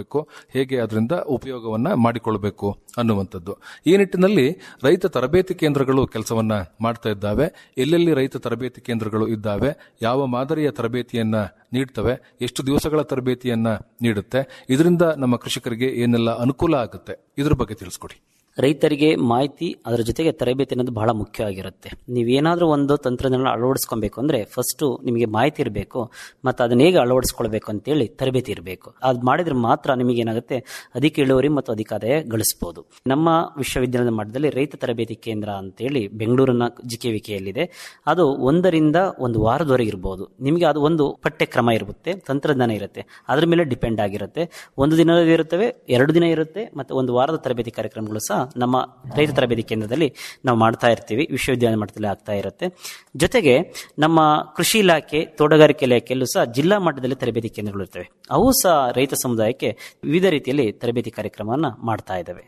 ಪಡ್ಕೊಳ್ಬೇಕು ಹೇಗೆ ಅದರಿಂದ ಉಪಯೋಗವನ್ನ ಮಾಡಿಕೊಳ್ಬೇಕು ಅನ್ನುವಂಥದ್ದು ಈ ನಿಟ್ಟಿನಲ್ಲಿ ರೈತ ತರಬೇತಿ ಕೇಂದ್ರಗಳು ಕೆಲಸವನ್ನ ಮಾಡ್ತಾ ಇದ್ದಾವೆ ಎಲ್ಲೆಲ್ಲಿ ರೈತ ತರಬೇತಿ ಕೇಂದ್ರಗಳು ಇದ್ದಾವೆ ಯಾವ ಮಾದರಿಯ ತರಬೇತಿಯನ್ನ ನೀಡ್ತವೆ ಎಷ್ಟು ದಿವಸಗಳ ತರಬೇತಿಯನ್ನ ನೀಡುತ್ತೆ ಇದರಿಂದ ನಮ್ಮ ಕೃಷಿಕರಿಗೆ ಏನೆಲ್ಲ ಅನುಕೂಲ ಆಗುತ್ತೆ ಇದ್ರ ಬಗ್ಗೆ ತಿಳಿಸ್ಕೊಡಿ ರೈತರಿಗೆ ಮಾಹಿತಿ ಅದರ ಜೊತೆಗೆ ತರಬೇತಿ ಅನ್ನೋದು ಬಹಳ ಮುಖ್ಯವಾಗಿರುತ್ತೆ ನೀವೇನಾದ್ರೂ ಒಂದು ತಂತ್ರಜ್ಞಾನ ಅಳವಡಿಸ್ಕೊಬೇಕು ಅಂದ್ರೆ ಫಸ್ಟ್ ನಿಮಗೆ ಮಾಹಿತಿ ಇರಬೇಕು ಮತ್ತು ಅದನ್ನ ಹೇಗೆ ಅಳವಡಿಸ್ಕೊಳ್ಬೇಕು ಅಂತೇಳಿ ತರಬೇತಿ ಇರಬೇಕು ಅದು ಮಾಡಿದ್ರೆ ಮಾತ್ರ ನಿಮಗೆ ಏನಾಗುತ್ತೆ ಅಧಿಕ ಇಳುವರಿ ಮತ್ತು ಅಧಿಕ ಆದಾಯ ಗಳಿಸಬಹುದು ನಮ್ಮ ವಿಶ್ವವಿದ್ಯಾಲಯದ ಮಟ್ಟದಲ್ಲಿ ರೈತ ತರಬೇತಿ ಕೇಂದ್ರ ಅಂತೇಳಿ ಬೆಂಗಳೂರಿನ ಜಿಕೆವಿಕೆಯಲ್ಲಿದೆ ಅದು ಒಂದರಿಂದ ಒಂದು ವಾರದವರೆಗೆ ಇರಬಹುದು ನಿಮಗೆ ಅದು ಒಂದು ಪಠ್ಯಕ್ರಮ ಇರುತ್ತೆ ತಂತ್ರಜ್ಞಾನ ಇರುತ್ತೆ ಅದ್ರ ಮೇಲೆ ಡಿಪೆಂಡ್ ಆಗಿರುತ್ತೆ ಒಂದು ದಿನ ಇರುತ್ತವೆ ಎರಡು ದಿನ ಇರುತ್ತೆ ಮತ್ತು ಒಂದು ವಾರದ ತರಬೇತಿ ಕಾರ್ಯಕ್ರಮಗಳು ಸಹ ನಮ್ಮ ರೈತ ತರಬೇತಿ ಕೇಂದ್ರದಲ್ಲಿ ನಾವು ಮಾಡ್ತಾ ಇರ್ತೀವಿ ವಿಶ್ವವಿದ್ಯಾಲಯ ಮಟ್ಟದಲ್ಲಿ ಆಗ್ತಾ ಇರುತ್ತೆ ಜೊತೆಗೆ ನಮ್ಮ ಕೃಷಿ ಇಲಾಖೆ ತೋಟಗಾರಿಕೆ ಇಲಾಖೆಯಲ್ಲೂ ಸಹ ಜಿಲ್ಲಾ ಮಟ್ಟದಲ್ಲಿ ತರಬೇತಿ ಕೇಂದ್ರಗಳು ಇರ್ತವೆ ಅವು ಸಹ ರೈತ ಸಮುದಾಯಕ್ಕೆ ವಿವಿಧ ರೀತಿಯಲ್ಲಿ ತರಬೇತಿ ಕಾರ್ಯಕ್ರಮವನ್ನು ಮಾಡ್ತಾ ಇದ್ದಾವೆ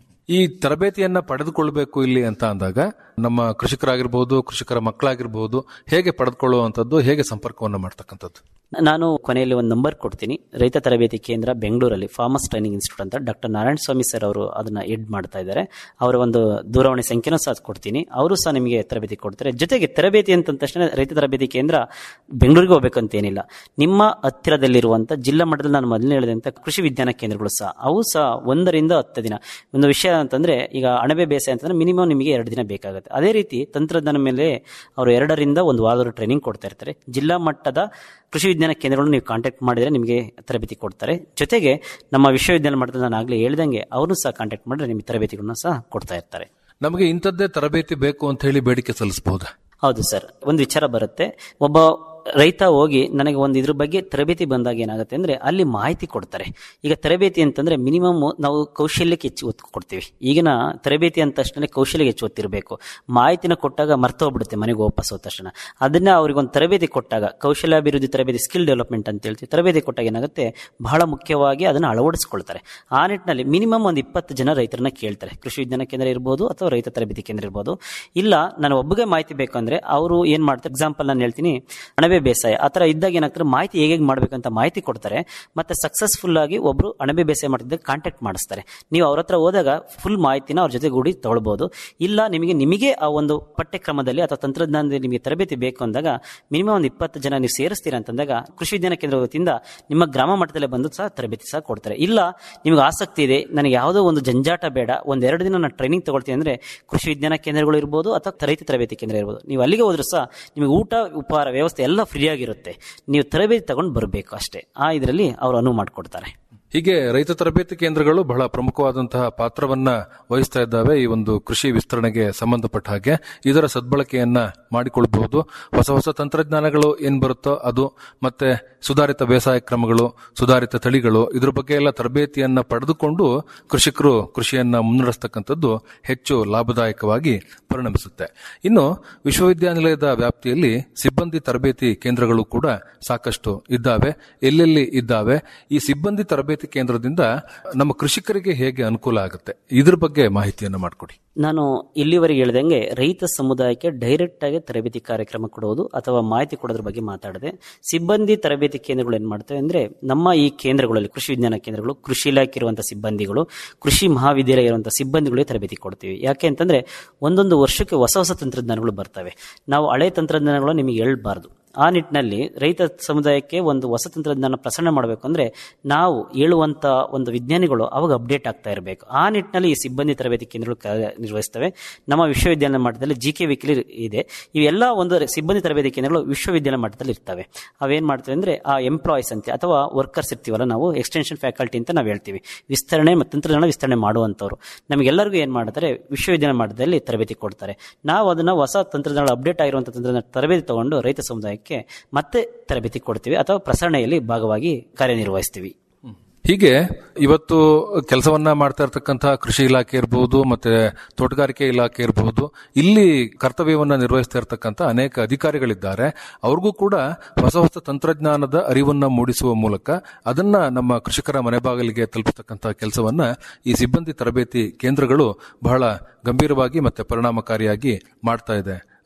ಈ ತರಬೇತಿಯನ್ನ ಪಡೆದುಕೊಳ್ಬೇಕು ಇಲ್ಲಿ ಅಂತ ಅಂದಾಗ ನಮ್ಮ ಕೃಷಿಕರಾಗಿರ್ಬೋದು ಕೃಷಿಕರ ಮಕ್ಕಳಾಗಿರ್ಬೋದು ಹೇಗೆ ಪಡೆದುಕೊಳ್ಳುವಂಥದ್ದು ಹೇಗೆ ಸಂಪರ್ಕವನ್ನು ಮಾಡ್ತಕ್ಕಂಥದ್ದು ನಾನು ಕೊನೆಯಲ್ಲಿ ಒಂದು ನಂಬರ್ ಕೊಡ್ತೀನಿ ರೈತ ತರಬೇತಿ ಕೇಂದ್ರ ಬೆಂಗಳೂರಲ್ಲಿ ಫಾರ್ಮರ್ಸ್ ಟ್ರೈನಿಂಗ್ ಇನ್ಸ್ಟಿಟ್ಯೂಟ್ ಅಂತ ಡಾಕ್ಟರ್ ನಾರಾಯಣ ಸ್ವಾಮಿ ಸರ್ ಅವರು ಅದನ್ನ ಎಡ್ ಮಾಡ್ತಾ ಇದ್ದಾರೆ ಅವರ ಒಂದು ದೂರವಾಣಿ ಸಂಖ್ಯೆನೂ ಸಹ ಕೊಡ್ತೀನಿ ಅವರು ಸಹ ನಿಮಗೆ ತರಬೇತಿ ಕೊಡ್ತಾರೆ ಜೊತೆಗೆ ತರಬೇತಿ ಅಂತ ತಕ್ಷಣ ರೈತ ತರಬೇತಿ ಕೇಂದ್ರ ಬೆಂಗಳೂರಿಗೆ ಹೋಗ್ಬೇಕಂತ ಏನಿಲ್ಲ ನಿಮ್ಮ ಹತ್ತಿರದಲ್ಲಿರುವಂತ ಜಿಲ್ಲಾ ಮಟ್ಟದಲ್ಲಿ ನಾನು ಮೊದಲನೇ ಹೇಳಿದಂತ ಕೃಷಿ ವಿಜ್ಞಾನ ಕೇಂದ್ರಗಳು ಸಹ ಅವು ಸಹ ಒಂದರಿಂದ ಹತ್ತು ದಿನ ಒಂದು ವಿಷಯ ಅಂತಂದ್ರೆ ಈಗ ಅಣಬೆ ಬೇಸಾಯ ಅಂತಂದ್ರೆ ಮಿನಿಮಮ್ ನಿಮಗೆ ಎರಡು ದಿನ ಬೇಕಾಗುತ್ತೆ ಅದೇ ರೀತಿ ತಂತ್ರಜ್ಞಾನ ಮೇಲೆ ಅವರು ಎರಡರಿಂದ ಒಂದು ವಾರದ ಟ್ರೈನಿಂಗ್ ಕೊಡ್ತಾ ಇರ್ತಾರೆ ಜಿಲ್ಲಾ ಮಟ್ಟದ ಕೃಷಿ ವಿಜ್ಞಾನ ಕೇಂದ್ರಗಳನ್ನು ನೀವು ಕಾಂಟ್ಯಾಕ್ಟ್ ಮಾಡಿದರೆ ನಿಮಗೆ ತರಬೇತಿ ಕೊಡ್ತಾರೆ ಜೊತೆಗೆ ನಮ್ಮ ವಿಶ್ವವಿದ್ಯಾಲಯ ಮಟ್ಟದಲ್ಲಿ ನಾನು ಆಗಲೇ ಹೇಳ್ದಂಗೆ ಅವರು ಸಹ ಕಾಂಟ್ಯಾಕ್ಟ್ ಮಾಡಿದ್ರೆ ನಿಮಗೆ ತರಬೇತಿಗಳನ್ನ ಸಹ ಕೊಡ್ತಾ ಇರ್ತಾರೆ ನಮಗೆ ಇಂಥದ್ದೇ ತರಬೇತಿ ಬೇಕು ಅಂತ ಹೇಳಿ ಬೇಡಿಕೆ ಸಲ್ಲಿಸಬಹುದಾ ಹೌದು ಸರ್ ಒಂದು ವಿಚಾರ ಬರುತ್ತೆ ಒಬ್ಬ ರೈತ ಹೋಗಿ ನನಗೆ ಒಂದು ಇದ್ರ ಬಗ್ಗೆ ತರಬೇತಿ ಬಂದಾಗ ಏನಾಗುತ್ತೆ ಅಂದ್ರೆ ಅಲ್ಲಿ ಮಾಹಿತಿ ಕೊಡ್ತಾರೆ ಈಗ ತರಬೇತಿ ಅಂತಂದ್ರೆ ಮಿನಿಮಮ್ ನಾವು ಕೌಶಲ್ಯಕ್ಕೆ ಹೆಚ್ಚು ಒತ್ತು ಕೊಡ್ತೀವಿ ಈಗಿನ ತರಬೇತಿ ಅಂದ ತಕ್ಷಣ ಕೌಶಲ್ಯಕ್ಕೆ ಹೆಚ್ಚು ಒತ್ತಿರಬೇಕು ಮಾಹಿತಿನ ಕೊಟ್ಟಾಗ ಮರ್ತೋಗ್ಬಿಡುತ್ತೆ ಮನೆಗೆ ವಾಪಸ್ ಹೋದ ತಕ್ಷಣ ಅದನ್ನ ಅವ್ರಿಗೊಂದು ತರಬೇತಿ ಕೊಟ್ಟಾಗ ಕೌಶಲ್ಯಾಭಿವೃದ್ಧಿ ತರಬೇತಿ ಸ್ಕಿಲ್ ಡೆವಲಪ್ಮೆಂಟ್ ಅಂತ ಹೇಳ್ತೀವಿ ತರಬೇತಿ ಕೊಟ್ಟಾಗ ಏನಾಗುತ್ತೆ ಬಹಳ ಮುಖ್ಯವಾಗಿ ಅದನ್ನು ಅಳವಡಿಸ್ಕೊಳ್ತಾರೆ ಆ ನಿಟ್ಟಿನಲ್ಲಿ ಮಿನಿಮಮ್ ಒಂದು ಇಪ್ಪತ್ತು ಜನ ರೈತರನ್ನ ಕೇಳ್ತಾರೆ ಕೃಷಿ ವಿಜ್ಞಾನ ಕೇಂದ್ರ ಇರ್ಬೋದು ಅಥವಾ ರೈತ ತರಬೇತಿ ಕೇಂದ್ರ ಇರ್ಬೋದು ಇಲ್ಲ ನಾನು ಒಬ್ಬಗೆ ಮಾಹಿತಿ ಬೇಕು ಅಂದ್ರೆ ಅವರು ಏನ್ ಮಾಡ್ತಾರೆ ಎಕ್ಸಾಂಪಲ್ ನಾನು ಹೇಳ್ತೀನಿ ಅಣಬೆ ಬೇಸಾಯ ಆ ಥರ ಇದ್ದಾಗ ಏನಾಗ್ತಾರೆ ಮಾಹಿತಿ ಹೇಗೆ ಮಾಡ್ಬೇಕಂತ ಮಾಹಿತಿ ಕೊಡ್ತಾರೆ ಮತ್ತೆ ಸಕ್ಸಸ್ಫುಲ್ ಆಗಿ ಒಬ್ರು ಅಣಬೆ ಬೇಸಾಯ ಮಾಡ್ತಿದ್ದಾಗ ಕಾಂಟ್ಯಾಕ್ಟ್ ಮಾಡಿಸ್ತಾರೆ ನೀವು ಅವ್ರ ಹತ್ರ ಹೋದಾಗ ಫುಲ್ ಮಾಹಿತಿನ ಅವ್ರ ಜೊತೆ ಗೂಡಿ ತಗೊಳ್ಬಹುದು ಇಲ್ಲ ನಿಮಗೆ ನಿಮಗೆ ಆ ಒಂದು ಪಠ್ಯಕ್ರಮದಲ್ಲಿ ಅಥವಾ ತಂತ್ರಜ್ಞಾನದಲ್ಲಿ ನಿಮಗೆ ತರಬೇತಿ ಬೇಕು ಅಂದಾಗ ಮಿನಿಮಮ್ ಒಂದು ಇಪ್ಪತ್ತು ಜನ ನೀವು ಸೇರಿಸ್ತೀರಾ ಅಂತಂದಾಗ ಕೃಷಿ ವಿಜ್ಞಾನ ಕೇಂದ್ರ ವತಿಯಿಂದ ನಿಮ್ಮ ಗ್ರಾಮ ಮಟ್ಟದಲ್ಲೇ ಬಂದು ಸಹ ತರಬೇತಿ ಸಹ ಕೊಡ್ತಾರೆ ಇಲ್ಲ ನಿಮಗೆ ಆಸಕ್ತಿ ಇದೆ ನನಗೆ ಯಾವುದೋ ಒಂದು ಜಂಜಾಟ ಬೇಡ ಒಂದೆರಡು ದಿನ ನಾನು ಟ್ರೈನಿಂಗ್ ತಗೊಳ್ತೀನಿ ಅಂದ್ರೆ ಕೃಷಿ ವಿಜ್ಞಾನ ಕೇಂದ್ರಗಳು ಇರ್ಬೋದು ಅಥವಾ ರೈತ ತರಬೇತಿ ಕೇಂದ್ರ ಇರ್ಬೋದು ನೀವು ಅಲ್ಲಿಗೆ ಹೋದ್ರೂ ಸಹ ನಿಮಗೆ ಊಟ ಉಪಹಾರ ವ್ಯವಸ್ಥೆ ಎಲ್ಲ ಫ್ರೀ ಆಗಿರುತ್ತೆ ನೀವು ತರಬೇತಿ ತಗೊಂಡು ಬರಬೇಕು ಅಷ್ಟೇ ಆ ಇದರಲ್ಲಿ ಅವರು ಅನುವು ಮಾಡಿಕೊಡ್ತಾರೆ ಹೀಗೆ ರೈತ ತರಬೇತಿ ಕೇಂದ್ರಗಳು ಬಹಳ ಪ್ರಮುಖವಾದಂತಹ ಪಾತ್ರವನ್ನ ವಹಿಸ್ತಾ ಇದ್ದಾವೆ ಈ ಒಂದು ಕೃಷಿ ವಿಸ್ತರಣೆಗೆ ಸಂಬಂಧಪಟ್ಟ ಹಾಗೆ ಇದರ ಸದ್ಬಳಕೆಯನ್ನ ಮಾಡಿಕೊಳ್ಳಬಹುದು ಹೊಸ ಹೊಸ ತಂತ್ರಜ್ಞಾನಗಳು ಏನ್ ಬರುತ್ತೋ ಅದು ಮತ್ತೆ ಸುಧಾರಿತ ಬೇಸಾಯ ಕ್ರಮಗಳು ಸುಧಾರಿತ ತಳಿಗಳು ಇದ್ರ ಬಗ್ಗೆ ಎಲ್ಲ ತರಬೇತಿಯನ್ನ ಪಡೆದುಕೊಂಡು ಕೃಷಿಕರು ಕೃಷಿಯನ್ನ ಮುನ್ನಡೆಸ್ತಕ್ಕಂಥದ್ದು ಹೆಚ್ಚು ಲಾಭದಾಯಕವಾಗಿ ಪರಿಣಮಿಸುತ್ತೆ ಇನ್ನು ವಿಶ್ವವಿದ್ಯಾನಿಲಯದ ವ್ಯಾಪ್ತಿಯಲ್ಲಿ ಸಿಬ್ಬಂದಿ ತರಬೇತಿ ಕೇಂದ್ರಗಳು ಕೂಡ ಸಾಕಷ್ಟು ಇದ್ದಾವೆ ಎಲ್ಲೆಲ್ಲಿ ಇದ್ದಾವೆ ಈ ಸಿಬ್ಬಂದಿ ತರಬೇತಿ ಕೇಂದ್ರದಿಂದ ನಮ್ಮ ಕೃಷಿಕರಿಗೆ ಹೇಗೆ ಅನುಕೂಲ ಆಗುತ್ತೆ ಇದ್ರ ಬಗ್ಗೆ ಮಾಹಿತಿಯನ್ನು ಮಾಡಿಕೊಡಿ ನಾನು ಇಲ್ಲಿವರೆಗೆ ಹೇಳ್ದಂಗೆ ರೈತ ಸಮುದಾಯಕ್ಕೆ ಡೈರೆಕ್ಟ್ ಆಗಿ ತರಬೇತಿ ಕಾರ್ಯಕ್ರಮ ಕೊಡುವುದು ಅಥವಾ ಮಾಹಿತಿ ಕೊಡೋದ್ರ ಬಗ್ಗೆ ಮಾತಾಡಿದೆ ಸಿಬ್ಬಂದಿ ತರಬೇತಿ ಕೇಂದ್ರಗಳು ಏನ್ ಮಾಡ್ತವೆ ಅಂದ್ರೆ ನಮ್ಮ ಈ ಕೇಂದ್ರಗಳಲ್ಲಿ ಕೃಷಿ ವಿಜ್ಞಾನ ಕೇಂದ್ರಗಳು ಕೃಷಿ ಇಲಾಖೆ ಇರುವಂತಹ ಸಿಬ್ಬಂದಿಗಳು ಕೃಷಿ ಮಹಾವಿದ್ಯಾಲಯ ಇರುವಂತಹ ಸಿಬ್ಬಂದಿಗಳಿಗೆ ತರಬೇತಿ ಕೊಡ್ತೀವಿ ಯಾಕೆ ಅಂತಂದ್ರೆ ಒಂದೊಂದು ವರ್ಷಕ್ಕೆ ಹೊಸ ಹೊಸ ತಂತ್ರಜ್ಞಾನಗಳು ಬರ್ತವೆ ನಾವು ಹಳೆ ತಂತ್ರಜ್ಞಾನಗಳು ನಿಮಗೆ ಹೇಳ್ಬಾರ್ದು ಆ ನಿಟ್ಟಿನಲ್ಲಿ ರೈತ ಸಮುದಾಯಕ್ಕೆ ಒಂದು ಹೊಸ ತಂತ್ರಜ್ಞಾನ ಪ್ರಸರಣ ಮಾಡಬೇಕು ಅಂದ್ರೆ ನಾವು ಹೇಳುವಂತ ಒಂದು ವಿಜ್ಞಾನಿಗಳು ಅವಾಗ ಅಪ್ಡೇಟ್ ಆಗ್ತಾ ಇರಬೇಕು ಆ ನಿಟ್ಟಿನಲ್ಲಿ ಈ ಸಿಬ್ಬಂದಿ ತರಬೇತಿ ಕೇಂದ್ರಗಳು ನಿರ್ವಹಿಸ್ತವೆ ನಮ್ಮ ವಿಶ್ವವಿದ್ಯಾಲಯ ಮಟ್ಟದಲ್ಲಿ ಜಿ ಕೆ ವಿಕ್ಲಿ ಇದೆ ಇವೆಲ್ಲ ಒಂದು ಸಿಬ್ಬಂದಿ ತರಬೇತಿ ಕೇಂದ್ರಗಳು ವಿಶ್ವವಿದ್ಯಾಲಯ ಮಟ್ಟದಲ್ಲಿ ಇರ್ತವೆ ಅವೇನ್ ಮಾಡ್ತವೆ ಅಂದ್ರೆ ಆ ಎಂಪ್ಲಾಯೀಸ್ ಅಂತ ಅಥವಾ ವರ್ಕರ್ಸ್ ಇರ್ತೀವಲ್ಲ ನಾವು ಎಕ್ಸ್ಟೆನ್ಷನ್ ಫ್ಯಾಕಲ್ಟಿ ಅಂತ ನಾವು ಹೇಳ್ತೀವಿ ವಿಸ್ತರಣೆ ಮತ್ತು ತಂತ್ರಜ್ಞಾನ ವಿಸ್ತರಣೆ ಮಾಡುವಂತವ್ರು ನಮಗೆಲ್ಲರಿಗೂ ಏನ್ ಮಾಡ್ತಾರೆ ವಿಶ್ವವಿದ್ಯಾಲಯ ಮಟ್ಟದಲ್ಲಿ ತರಬೇತಿ ಕೊಡ್ತಾರೆ ನಾವು ಅದನ್ನ ಹೊಸ ತಂತ್ರಜ್ಞಾನ ಅಪ್ಡೇಟ್ ಆಗಿರುವಂತಹ ತಂತ್ರಜ್ಞಾನ ತರಬೇತಿ ತಗೊಂಡು ರೈತ ಸಮುದಾಯಕ್ಕೆ ಮತ್ತೆ ತರಬೇತಿ ಕೊಡ್ತೀವಿ ಅಥವಾ ಪ್ರಸರಣೆಯಲ್ಲಿ ಭಾಗವಾಗಿ ಕಾರ್ಯನಿರ್ವಹಿಸ್ತೀವಿ ಹೀಗೆ ಇವತ್ತು ಕೆಲಸವನ್ನ ಮಾಡ್ತಾ ಇರತಕ್ಕಂತಹ ಕೃಷಿ ಇಲಾಖೆ ಇರಬಹುದು ಮತ್ತೆ ತೋಟಗಾರಿಕೆ ಇಲಾಖೆ ಇರಬಹುದು ಇಲ್ಲಿ ಕರ್ತವ್ಯವನ್ನ ನಿರ್ವಹಿಸ್ತಾ ಇರತಕ್ಕಂತ ಅನೇಕ ಅಧಿಕಾರಿಗಳಿದ್ದಾರೆ ಅವ್ರಿಗೂ ಕೂಡ ಹೊಸ ಹೊಸ ತಂತ್ರಜ್ಞಾನದ ಅರಿವನ್ನ ಮೂಡಿಸುವ ಮೂಲಕ ಅದನ್ನ ನಮ್ಮ ಕೃಷಿಕರ ಮನೆ ಬಾಗಿಲಿಗೆ ತಲುಪತಕ್ಕಂತಹ ಕೆಲಸವನ್ನ ಈ ಸಿಬ್ಬಂದಿ ತರಬೇತಿ ಕೇಂದ್ರಗಳು ಬಹಳ ಗಂಭೀರವಾಗಿ ಮತ್ತೆ ಪರಿಣಾಮಕಾರಿಯಾಗಿ ಮಾಡ್ತಾ ಇದೆ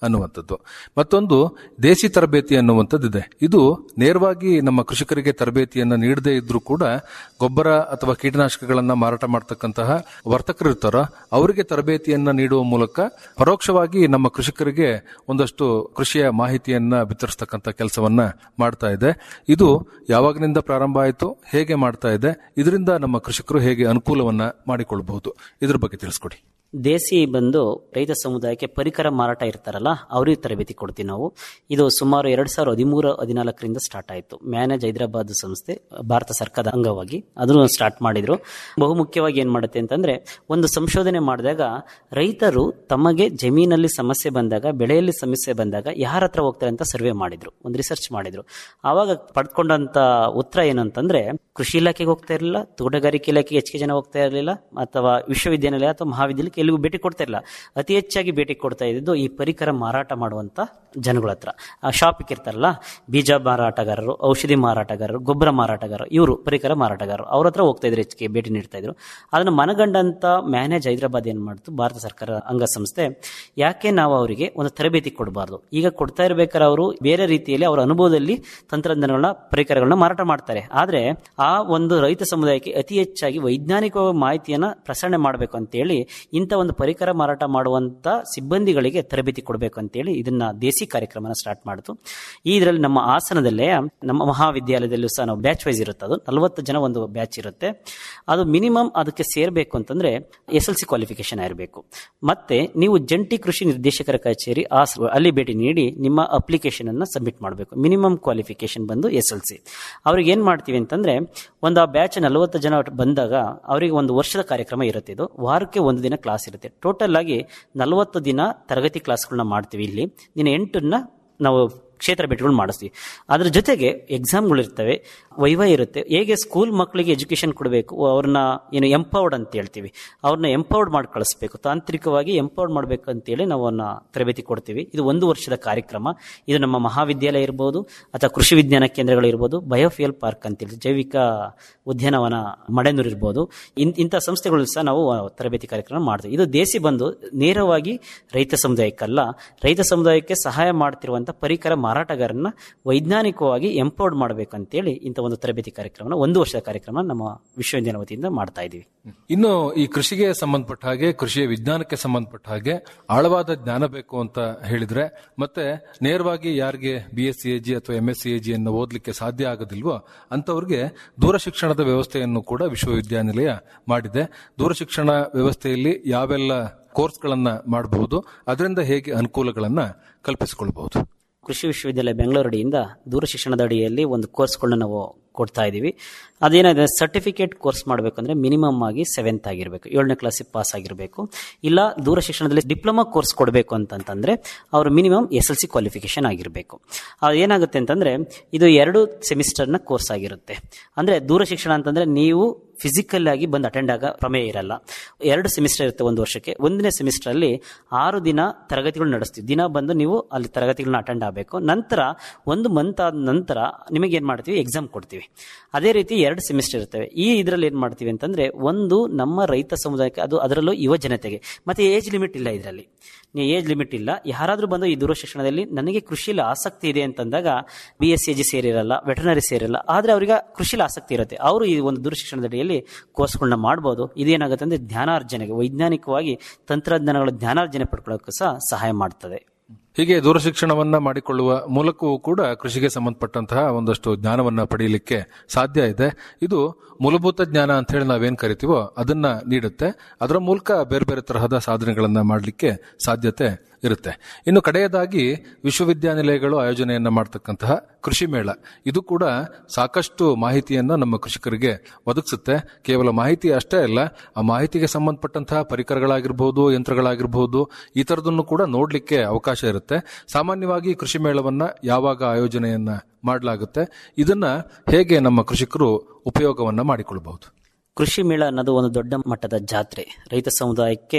ಅನ್ನುವಂಥದ್ದು ಮತ್ತೊಂದು ದೇಸಿ ತರಬೇತಿ ಅನ್ನುವಂಥದ್ದಿದೆ ಇದು ನೇರವಾಗಿ ನಮ್ಮ ಕೃಷಿಕರಿಗೆ ತರಬೇತಿಯನ್ನ ನೀಡದೇ ಇದ್ರೂ ಕೂಡ ಗೊಬ್ಬರ ಅಥವಾ ಕೀಟನಾಶಕಗಳನ್ನ ಮಾರಾಟ ಮಾಡತಕ್ಕಂತಹ ವರ್ತಕರು ಇರ್ತಾರೋ ಅವರಿಗೆ ತರಬೇತಿಯನ್ನ ನೀಡುವ ಮೂಲಕ ಪರೋಕ್ಷವಾಗಿ ನಮ್ಮ ಕೃಷಿಕರಿಗೆ ಒಂದಷ್ಟು ಕೃಷಿಯ ಮಾಹಿತಿಯನ್ನ ವಿತರಿಸ್ತಕ್ಕಂಥ ಕೆಲಸವನ್ನ ಮಾಡ್ತಾ ಇದೆ ಇದು ಯಾವಾಗಿನಿಂದ ಪ್ರಾರಂಭ ಆಯಿತು ಹೇಗೆ ಮಾಡ್ತಾ ಇದೆ ಇದರಿಂದ ನಮ್ಮ ಕೃಷಿಕರು ಹೇಗೆ ಅನುಕೂಲವನ್ನ ಮಾಡಿಕೊಳ್ಳಬಹುದು ಇದ್ರ ಬಗ್ಗೆ ತಿಳಿಸ್ಕೊಡಿ ದೇಸಿ ಬಂದು ರೈತ ಸಮುದಾಯಕ್ಕೆ ಪರಿಕರ ಮಾರಾಟ ಇರ್ತಾರಲ್ಲ ಅವ್ರಿಗೆ ತರಬೇತಿ ಕೊಡ್ತೀವಿ ನಾವು ಇದು ಸುಮಾರು ಎರಡ್ ಸಾವಿರದ ಹದಿಮೂರು ಹದಿನಾಲ್ಕರಿಂದ ಸ್ಟಾರ್ಟ್ ಆಯಿತು ಮ್ಯಾನೇಜ್ ಹೈದರಾಬಾದ್ ಸಂಸ್ಥೆ ಭಾರತ ಸರ್ಕಾರದ ಅಂಗವಾಗಿ ಅದನ್ನು ಸ್ಟಾರ್ಟ್ ಮಾಡಿದ್ರು ಬಹುಮುಖ್ಯವಾಗಿ ಏನ್ ಮಾಡುತ್ತೆ ಅಂತಂದ್ರೆ ಒಂದು ಸಂಶೋಧನೆ ಮಾಡಿದಾಗ ರೈತರು ತಮಗೆ ಜಮೀನಲ್ಲಿ ಸಮಸ್ಯೆ ಬಂದಾಗ ಬೆಳೆಯಲ್ಲಿ ಸಮಸ್ಯೆ ಬಂದಾಗ ಯಾರ ಹತ್ರ ಹೋಗ್ತಾರೆ ಅಂತ ಸರ್ವೆ ಮಾಡಿದ್ರು ಒಂದು ರಿಸರ್ಚ್ ಮಾಡಿದ್ರು ಆವಾಗ ಪಡ್ಕೊಂಡಂತ ಉತ್ತರ ಏನಂತಂದ್ರೆ ಕೃಷಿ ಇಲಾಖೆಗೆ ಹೋಗ್ತಾ ಇರಲಿಲ್ಲ ತೋಟಗಾರಿಕೆ ಇಲಾಖೆಗೆ ಹೆಚ್ಚಿಗೆ ಜನ ಹೋಗ್ತಾ ಇರಲಿಲ್ಲ ಅಥವಾ ವಿಶ್ವವಿದ್ಯಾನಿಲಯ ಅಥವಾ ಮಹಾವಿದ್ಯಾಲಯಕ್ಕೆ ಎಲ್ಲಿಗೂ ಭೇಟಿ ಕೊಡ್ತಾ ಇಲ್ಲ ಅತಿ ಹೆಚ್ಚಾಗಿ ಭೇಟಿ ಕೊಡ್ತಾ ಇದ್ದು ಈ ಪರಿಕರ ಮಾರಾಟ ಮಾಡುವಂತ ಜನಗಳ ಹತ್ರ ಆ ಶಾಪಿಗೆ ಇರ್ತಾರಲ್ಲ ಬೀಜ ಮಾರಾಟಗಾರರು ಔಷಧಿ ಮಾರಾಟಗಾರರು ಗೊಬ್ಬರ ಮಾರಾಟಗಾರರು ಇವರು ಪರಿಕರ ಮಾರಾಟಗಾರರು ಅವ್ರ ಹತ್ರ ಹೋಗ್ತಾ ಇದ್ರು ಹೆಚ್ಚಿಗೆ ಭೇಟಿ ನೀಡ್ತಾ ಇದ್ರು ಅದನ್ನ ಮನಗಂಡಂತ ಮ್ಯಾನೇಜ್ ಹೈದರಾಬಾದ್ ಏನ್ ಮಾಡ್ತು ಭಾರತ ಸರ್ಕಾರ ಅಂಗಸಂಸ್ಥೆ ಯಾಕೆ ನಾವು ಅವರಿಗೆ ಒಂದು ತರಬೇತಿ ಕೊಡಬಾರ್ದು ಈಗ ಕೊಡ್ತಾ ಇರ್ಬೇಕಾದ್ರೆ ಅವರು ಬೇರೆ ರೀತಿಯಲ್ಲಿ ಅವರ ಅನುಭವದಲ್ಲಿ ತಂತ್ರಜ್ಞಾನಗಳನ್ನ ಪರಿಕರಗಳನ್ನ ಮಾರಾಟ ಮಾಡ್ತಾರೆ ಆದ್ರೆ ಆ ಒಂದು ರೈತ ಸಮುದಾಯಕ್ಕೆ ಅತಿ ಹೆಚ್ಚಾಗಿ ವೈಜ್ಞಾನಿಕ ಮಾಹಿತಿಯನ್ನ ಪ್ರಸರಣೆ ಮಾಡಬೇಕು ಅಂತೇಳಿ ಇಂಥ ಒಂದು ಪರಿಕರ ಮಾರಾಟ ಮಾಡುವಂತ ಸಿಬ್ಬಂದಿಗಳಿಗೆ ತರಬೇತಿ ಕೊಡಬೇಕು ಅಂತೇಳಿ ಇದನ್ನ ದೇಸಿ ಕಾರ್ಯಕ್ರಮನ ಸ್ಟಾರ್ಟ್ ಮಾಡಿತು ಈ ಇದರಲ್ಲಿ ನಮ್ಮ ಹಾಸನದಲ್ಲೇ ನಮ್ಮ ಮಹಾವಿದ್ಯಾಲಯದಲ್ಲೂ ಸಹ ನಾವು ಬ್ಯಾಚ್ ವೈಸ್ ಇರುತ್ತೆ ಅದು ನಲವತ್ತು ಜನ ಒಂದು ಬ್ಯಾಚ್ ಇರುತ್ತೆ ಅದು ಮಿನಿಮಮ್ ಅದಕ್ಕೆ ಸೇರ್ಬೇಕು ಅಂತಂದ್ರೆ ಎಸ್ ಎಲ್ ಸಿ ಕ್ವಾಲಿಫಿಕೇಶನ್ ಇರಬೇಕು ಮತ್ತೆ ನೀವು ಜಂಟಿ ಕೃಷಿ ನಿರ್ದೇಶಕರ ಕಚೇರಿ ಆ ಸ- ಅಲ್ಲಿ ಭೇಟಿ ನೀಡಿ ನಿಮ್ಮ ಅಪ್ಲಿಕೇಶನ್ ಅನ್ನ ಸಬ್ಮಿಟ್ ಮಾಡಬೇಕು ಮಿನಿಮಮ್ ಕ್ವಾಲಿಫಿಕೇಶನ್ ಬಂದು ಎಸ್ ಎಲ್ ಸಿ ಅವ್ರಿಗೆ ಏನ್ ಮಾಡ್ತೀವಿ ಅಂತಂದ್ರೆ ಒಂದು ಆ ಬ್ಯಾಚ್ ನಲವತ್ತು ಜನ ಬಂದಾಗ ಅವರಿಗೆ ಒಂದು ವರ್ಷದ ಕಾರ್ಯಕ್ರಮ ಇರುತ್ತೆ ಇದು ವಾರಕ್ಕೆ ಒಂದು ದಿನ ಕ್ಲಾಸ್ ಇರುತ್ತೆ ಟೋಟಲ್ ಆಗಿ ನಲವತ್ತು ದಿನ ತರಗತಿ ಕ್ಲಾಸ್ಗಳನ್ನ ಮಾಡ್ತೀವಿ ಇಲ್ಲಿ ದಿನ ಎಂಟನ್ನ ನಾವು ಕ್ಷೇತ್ರ ಭೇಟಿಗಳು ಮಾಡಿಸ್ತೀವಿ ಅದ್ರ ಜೊತೆಗೆ ಎಕ್ಸಾಮ್ಗಳು ಇರ್ತವೆ ವೈವ ಇರುತ್ತೆ ಹೇಗೆ ಸ್ಕೂಲ್ ಮಕ್ಕಳಿಗೆ ಎಜುಕೇಶನ್ ಕೊಡಬೇಕು ಅವ್ರನ್ನ ಏನು ಎಂಪವರ್ಡ್ ಅಂತ ಹೇಳ್ತೀವಿ ಅವ್ರನ್ನ ಎಂಪವರ್ಡ್ ಮಾಡಿ ಕಳಿಸ್ಬೇಕು ತಾಂತ್ರಿಕವಾಗಿ ಎಂಪವರ್ಡ್ ಮಾಡಬೇಕು ಅಂತೇಳಿ ನಾವು ಅವನ್ನ ತರಬೇತಿ ಕೊಡ್ತೀವಿ ಇದು ಒಂದು ವರ್ಷದ ಕಾರ್ಯಕ್ರಮ ಇದು ನಮ್ಮ ಮಹಾವಿದ್ಯಾಲಯ ಇರ್ಬೋದು ಅಥವಾ ಕೃಷಿ ವಿಜ್ಞಾನ ಕೇಂದ್ರಗಳು ಇರ್ಬೋದು ಬಯೋಫಿಯಲ್ ಪಾರ್ಕ್ ಅಂತೇಳಿ ಜೈವಿಕ ಉದ್ಯಾನವನ ಮಡೆನೂರು ಇರ್ಬೋದು ಇನ್- ಇಂಥ ಸಂಸ್ಥೆಗಳು ಸಹ ನಾವು ಆ, ತರಬೇತಿ ಕಾರ್ಯಕ್ರಮ ಮಾಡ್ತೀವಿ ಇದು ದೇಸಿ ಬಂದು ನೇರವಾಗಿ ರೈತ ಸಮುದಾಯಕ್ಕಲ್ಲ ರೈತ ಸಮುದಾಯಕ್ಕೆ ಸಹಾಯ ಮಾಡ್ತಿರುವಂತ ಪರಿಕರ ಮಾರಾಟಗಾರನ್ನ ವೈಜ್ಞಾನಿಕವಾಗಿ ಎಂಪವರ್ಡ್ ಮಾಡಬೇಕು ಅಂತೇಳಿ ಇಂಥ ಒಂದು ತರಬೇತಿ ಕಾರ್ಯಕ್ರಮ ಒಂದು ವರ್ಷದ ಕಾರ್ಯಕ್ರಮ ನಮ್ಮ ವಿಶ್ವವಿದ್ಯಾಲಯ ವತಿಯಿಂದ ಮಾಡ್ತಾ ಇದ್ದೀವಿ ಇನ್ನು ಈ ಕೃಷಿಗೆ ಸಂಬಂಧಪಟ್ಟ ಹಾಗೆ ಕೃಷಿಯ ವಿಜ್ಞಾನಕ್ಕೆ ಸಂಬಂಧಪಟ್ಟ ಹಾಗೆ ಆಳವಾದ ಜ್ಞಾನ ಬೇಕು ಅಂತ ಹೇಳಿದ್ರೆ ಮತ್ತೆ ನೇರವಾಗಿ ಯಾರಿಗೆ B S C A G ಅಥವಾ M S C A G ಅನ್ನು ಓದಲಿಕ್ಕೆ ಸಾಧ್ಯ ಆಗೋದಿಲ್ವೋ ಅಂತವ್ರಿಗೆ ದೂರ ಶಿಕ್ಷಣದ ವ್ಯವಸ್ಥೆಯನ್ನು ಕೂಡ ವಿಶ್ವವಿದ್ಯಾನಿಲಯ ಮಾಡಿದೆ ದೂರ ಶಿಕ್ಷಣ ವ್ಯವಸ್ಥೆಯಲ್ಲಿ ಯಾವೆಲ್ಲ ಕೋರ್ಸ್ಗಳನ್ನ ಮಾಡಬಹುದು ಅದರಿಂದ ಹೇಗೆ ಅನುಕೂಲಗಳನ್ನ ಕಲ್ಪಿಸಿಕೊಳ್ಬಹುದು ಕೃಷಿ ವಿಶ್ವವಿದ್ಯಾಲಯ ಬೆಂಗಳೂರು ಅಡಿಯಿಂದ ದೂರ ಶಿಕ್ಷಣದ ಅಡಿಯಲ್ಲಿ ಒಂದು ಕೋರ್ಸ್ಗಳನ್ನ ನಾವು ಕೊಡ್ತಾ ಇದ್ದೀವಿ ಅದೇನಿದೆ ಸರ್ಟಿಫಿಕೇಟ್ ಕೋರ್ಸ್ ಮಾಡಬೇಕಂದ್ರೆ ಮಿನಿಮಮ್ ಆಗಿ ಸೆವೆಂತ್ ಆಗಿರಬೇಕು ಏಳನೇ ಕ್ಲಾಸಿಗೆ ಪಾಸ್ ಆಗಿರಬೇಕು ಇಲ್ಲ ದೂರ ಶಿಕ್ಷಣದಲ್ಲಿ ಡಿಪ್ಲೊಮಾ ಕೋರ್ಸ್ ಕೊಡಬೇಕು ಅಂತಂತಂದ್ರೆ ಅವರು minimum S L C qualification ಆಗಿರಬೇಕು ಏನಾಗುತ್ತೆ ಅಂತಂದ್ರೆ ಇದು ಎರಡು ಸೆಮಿಸ್ಟರ್ನ ಕೋರ್ಸ್ ಆಗಿರುತ್ತೆ ಅಂದ್ರೆ ದೂರ ಶಿಕ್ಷಣ ಅಂತಂದ್ರೆ ನೀವು ಫಿಸಿಕಲ್ ಆಗಿ ಬಂದು ಅಟೆಂಡ್ ಆಗ ಪ್ರಮೇಯ ಇರಲ್ಲ ಎರಡು ಸೆಮಿಸ್ಟರ್ ಇರುತ್ತೆ ಒಂದು ವರ್ಷಕ್ಕೆ ಒಂದನೇ ಸೆಮಿಸ್ಟರ್ ಅಲ್ಲಿ ಆರು ದಿನ ತರಗತಿಗಳು ನಡೆಸ್ತೀವಿ ದಿನ ಬಂದು ನೀವು ಅಲ್ಲಿ ತರಗತಿಗಳನ್ನ ಅಟೆಂಡ್ ಆಗಬೇಕು ನಂತರ ಒಂದು ಮಂತ್ ಆದ ನಂತರ ನಿಮಗೆ ಏನ್ ಮಾಡ್ತೀವಿ ಎಕ್ಸಾಮ್ ಕೊಡ್ತೀವಿ ಅದೇ ರೀತಿ ಎರಡು ಸೆಮಿಸ್ಟರ್ ಇರ್ತವೆ ಈ ಇದರಲ್ಲಿ ಏನ್ ಮಾಡ್ತೀವಿ ಅಂತಂದ್ರೆ ಒಂದು ನಮ್ಮ ರೈತ ಸಮುದಾಯಕ್ಕೆ ಅದು ಅದರಲ್ಲೂ ಯುವ ಜನತೆಗೆ ಮತ್ತೆ ಏಜ್ ಲಿಮಿಟ್ ಇಲ್ಲ ಇದರಲ್ಲಿ ನೀವು ಏಜ್ ಲಿಮಿಟ್ ಇಲ್ಲ ಯಾರಾದ್ರೂ ಬಂದು ಈ ದೂರ ಶಿಕ್ಷಣದಲ್ಲಿ ನನಗೆ ಕೃಷಿಯಲ್ಲಿ ಆಸಕ್ತಿ ಇದೆ ಅಂತಂದಾಗ ಬಿ ಎಸ್ ಸಿ ಜಿ ಸೇರಿರಲ್ಲ ವೆಟರ್ನರಿ ಸೇರಿರಲ್ಲ ಆದ್ರೆ ಅವರಿಗೆ ಕೃಷಿಲಿ ಆಸಕ್ತಿ ಇರುತ್ತೆ ಅವರು ಈ ಒಂದು ದೂರ ಶಿಕ್ಷಣದ ಅಡಿಯಲ್ಲಿ ಕೋರ್ಸ್ಗಳನ್ನ ಮಾಡ್ಬೋದು ಇದೇನಾಗುತ್ತೆ ಅಂದ್ರೆ ಜ್ಞಾನಾರ್ಜನೆಗೆ ವೈಜ್ಞಾನಿಕವಾಗಿ ತಂತ್ರಜ್ಞಾನಗಳ ಜ್ಞಾನಾರ್ಜನೆ ಪಡ್ಕೊಳ್ಳೋಕ್ಕೂ ಸಹ ಸಹಾಯ ಮಾಡ್ತದೆ ಹೀಗೆ ದೂರ ಶಿಕ್ಷಣವನ್ನ ಮಾಡಿಕೊಳ್ಳುವ ಮೂಲಕವೂ ಕೂಡ ಕೃಷಿಗೆ ಸಂಬಂಧಪಟ್ಟಂತಹ ಒಂದಷ್ಟು ಜ್ಞಾನವನ್ನ ಪಡೆಯಲಿಕ್ಕೆ ಸಾಧ್ಯ ಇದೆ ಇದು ಮೂಲಭೂತ ಜ್ಞಾನ ಅಂತ ಹೇಳಿ ನಾವೇನ್ ಕರಿತೀವೋ ಅದನ್ನ ನೀಡುತ್ತೆ ಅದರ ಮೂಲಕ ಬೇರೆ ಬೇರೆ ತರಹದ ಸಾಧನೆಗಳನ್ನ ಮಾಡಲಿಕ್ಕೆ ಸಾಧ್ಯತೆ ಇರುತ್ತೆ ಇನ್ನು ಕಡೆಯದಾಗಿ ವಿಶ್ವವಿದ್ಯಾನಿಲಯಗಳು ಆಯೋಜನೆಯನ್ನ ಮಾಡತಕ್ಕಂತಹ ಕೃಷಿ ಮೇಳ ಇದು ಕೂಡ ಸಾಕಷ್ಟು ಮಾಹಿತಿಯನ್ನ ನಮ್ಮ ಕೃಷಿಕರಿಗೆ ಒದಗಿಸುತ್ತೆ ಕೇವಲ ಮಾಹಿತಿ ಅಷ್ಟೇ ಅಲ್ಲ ಆ ಮಾಹಿತಿಗೆ ಸಂಬಂಧಪಟ್ಟಂತಹ ಪರಿಕರಗಳಾಗಿರ್ಬೋದು ಯಂತ್ರಗಳಾಗಿರ್ಬೋದು ಈ ತರದನ್ನು ಕೂಡ ನೋಡ್ಲಿಕ್ಕೆ ಅವಕಾಶ ಇರುತ್ತೆ ಸಾಮಾನ್ಯವಾಗಿ ಕೃಷಿ ಮೇಳವನ್ನ ಯಾವಾಗ ಆಯೋಜನೆಯನ್ನ ಮಾಡಲಾಗುತ್ತೆ ಇದನ್ನ ಹೇಗೆ ನಮ್ಮ ಕೃಷಿಕರು ಉಪಯೋಗವನ್ನ ಮಾಡಿಕೊಳ್ಬಹುದು ಕೃಷಿ ಮೇಳ ಅನ್ನೋದು ಒಂದು ದೊಡ್ಡ ಮಟ್ಟದ ಜಾತ್ರೆ ರೈತ ಸಮುದಾಯಕ್ಕೆ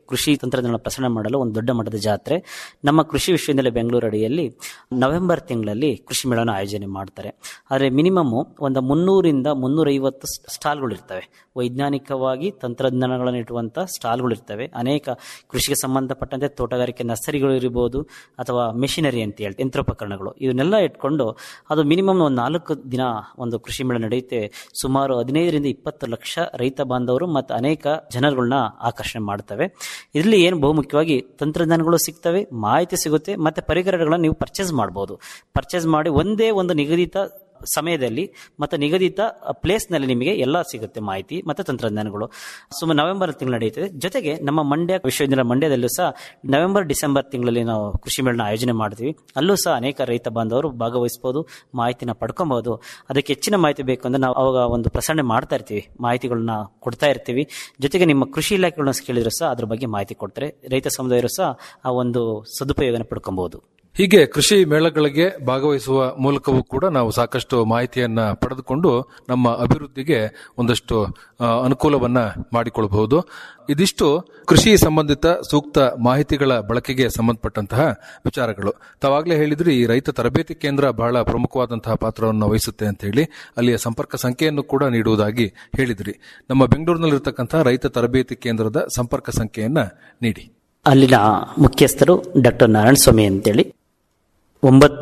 ಕೃಷಿ ತಂತ್ರಜ್ಞಾನ ಪ್ರಸರಣ ಮಾಡಲು ಒಂದು ದೊಡ್ಡ ಮಟ್ಟದ ಜಾತ್ರೆ ನಮ್ಮ ಕೃಷಿ ವಿಶ್ವವಿದ್ಯಾಲಯ ಬೆಂಗಳೂರು ಅಡಿಯಲ್ಲಿ ನವೆಂಬರ್ ತಿಂಗಳಲ್ಲಿ ಕೃಷಿ ಮೇಳನ ಆಯೋಜನೆ ಮಾಡ್ತಾರೆ ಆದರೆ ಮಿನಿಮಮ್ ಒಂದು ಮುನ್ನೂರಿಂದ ಮುನ್ನೂರೈವತ್ತು ಸ್ಟಾಲ್ಗಳು ಇರ್ತವೆ ವೈಜ್ಞಾನಿಕವಾಗಿ ತಂತ್ರಜ್ಞಾನಗಳನ್ನು ಇಟ್ಟುವಂಥ ಸ್ಟಾಲ್ಗಳು ಇರ್ತವೆ ಅನೇಕ ಕೃಷಿಗೆ ಸಂಬಂಧಪಟ್ಟಂತೆ ತೋಟಗಾರಿಕೆ ನರ್ಸರಿಗಳು ಇರಬಹುದು ಅಥವಾ ಮೆಷಿನರಿ ಅಂತ ಹೇಳಿ ಯಂತ್ರೋಪಕರಣಗಳು ಇವನ್ನೆಲ್ಲ ಇಟ್ಕೊಂಡು ಅದು ಮಿನಿಮಮ್ ಒಂದು ನಾಲ್ಕು ದಿನ ಒಂದು ಕೃಷಿ ಮೇಳ ನಡೆಯುತ್ತೆ ಸುಮಾರು ಹದಿನೈದರಿಂದ ಇಪ್ಪತ್ತು ಲಕ್ಷ ರೈತ ಬಾಂಧವರು ಮತ್ತು ಅನೇಕ ಜನರುಗಳನ್ನ ಆಕರ್ಷಣೆ ಮಾಡ್ತವೆ ಇದರಲ್ಲಿ ಏನು ಬಹುಮುಖ್ಯವಾಗಿ ತಂತ್ರಜ್ಞಾನಗಳು ಸಿಗ್ತವೆ ಮಾಹಿತಿ ಸಿಗುತ್ತೆ ಮತ್ತೆ ಪರಿಕರಗಳನ್ನ ನೀವು ಪರ್ಚೇಸ್ ಮಾಡ್ಬೋದು ಪರ್ಚೇಸ್ ಮಾಡಿ ಒಂದೇ ಒಂದು ನಿಗದಿತ ಸಮಯದಲ್ಲಿ ಮತ್ತು ನಿಗದಿತ ಪ್ಲೇಸ್ನಲ್ಲಿ ನಿಮಗೆ ಎಲ್ಲ ಸಿಗುತ್ತೆ ಮಾಹಿತಿ ಮತ್ತು ತಂತ್ರಜ್ಞಾನಗಳು ಸುಮಾರು ನವೆಂಬರ್ ತಿಂಗಳು ನಡೆಯುತ್ತದೆ ಜೊತೆಗೆ ನಮ್ಮ ಮಂಡ್ಯ ವಿಶ್ವವಿದ್ಯಾಲಯ ಮಂಡ್ಯದಲ್ಲೂ ಸಹ ನವೆಂಬರ್ ಡಿಸೆಂಬರ್ ತಿಂಗಳಲ್ಲಿ ನಾವು ಕೃಷಿ ಮೇಳನ ಆಯೋಜನೆ ಮಾಡ್ತೀವಿ ಅಲ್ಲೂ ಸಹ ಅನೇಕ ರೈತ ಬಾಂಧವರು ಭಾಗವಹಿಸ್ಬೋದು ಮಾಹಿತಿನ ಪಡ್ಕೊಬಹುದು ಅದಕ್ಕೆ ಹೆಚ್ಚಿನ ಮಾಹಿತಿ ಬೇಕು ಅಂದ್ರೆ ನಾವು ಅವಾಗ ಒಂದು ಪ್ರಸರಣೆ ಮಾಡ್ತಾ ಇರ್ತೀವಿ ಮಾಹಿತಿಗಳನ್ನ ಕೊಡ್ತಾ ಇರ್ತೀವಿ ಜೊತೆಗೆ ನಿಮ್ಮ ಕೃಷಿ ಇಲಾಖೆಗಳನ್ನ ಕೇಳಿದ್ರು ಸಹ ಅದ್ರ ಬಗ್ಗೆ ಮಾಹಿತಿ ಕೊಡ್ತಾರೆ ರೈತ ಸಮುದಾಯರು ಸಹ ಆ ಒಂದು ಸದುಪಯೋಗನ ಪಡ್ಕೊಬಹುದು ಹೀಗೆ ಕೃಷಿ ಮೇಳಗಳಿಗೆ ಭಾಗವಹಿಸುವ ಮೂಲಕವೂ ಕೂಡ ನಾವು ಸಾಕಷ್ಟು ಮಾಹಿತಿಯನ್ನ ಪಡೆದುಕೊಂಡು ನಮ್ಮ ಅಭಿವೃದ್ಧಿಗೆ ಒಂದಷ್ಟು ಆ, ಅನುಕೂಲವನ್ನ ಮಾಡಿಕೊಳ್ಳಬಹುದು ಇದಿಷ್ಟು ಕೃಷಿ ಸಂಬಂಧಿತ ಸೂಕ್ತ ಮಾಹಿತಿಗಳ ಬಳಕೆಗೆ ಸಂಬಂಧಪಟ್ಟಂತಹ ವಿಚಾರಗಳು ತಾವಾಗಲೇ ಹೇಳಿದ್ರಿ ಈ ರೈತ ತರಬೇತಿ ಕೇಂದ್ರ ಬಹಳ ಪ್ರಮುಖವಾದಂತಹ ಪಾತ್ರವನ್ನು ವಹಿಸುತ್ತೆ ಅಂತ ಹೇಳಿ ಅಲ್ಲಿಯ ಸಂಪರ್ಕ ಸಂಖ್ಯೆಯನ್ನು ಕೂಡ ನೀಡುವುದಾಗಿ ಹೇಳಿದ್ರಿ ನಮ್ಮ ಬೆಂಗಳೂರಿನಲ್ಲಿರ್ತಕ್ಕಂತಹ ರೈತ ತರಬೇತಿ ಕೇಂದ್ರದ ಸಂಪರ್ಕ ಸಂಖ್ಯೆಯನ್ನ ನೀಡಿ ಅಲ್ಲಿನ ಮುಖ್ಯಸ್ಥರು ಡಾಕ್ಟರ್ ನಾರಾಯಣ ಸ್ವಾಮಿ ಅಂತೇಳಿ ಒಂಬತ್ತು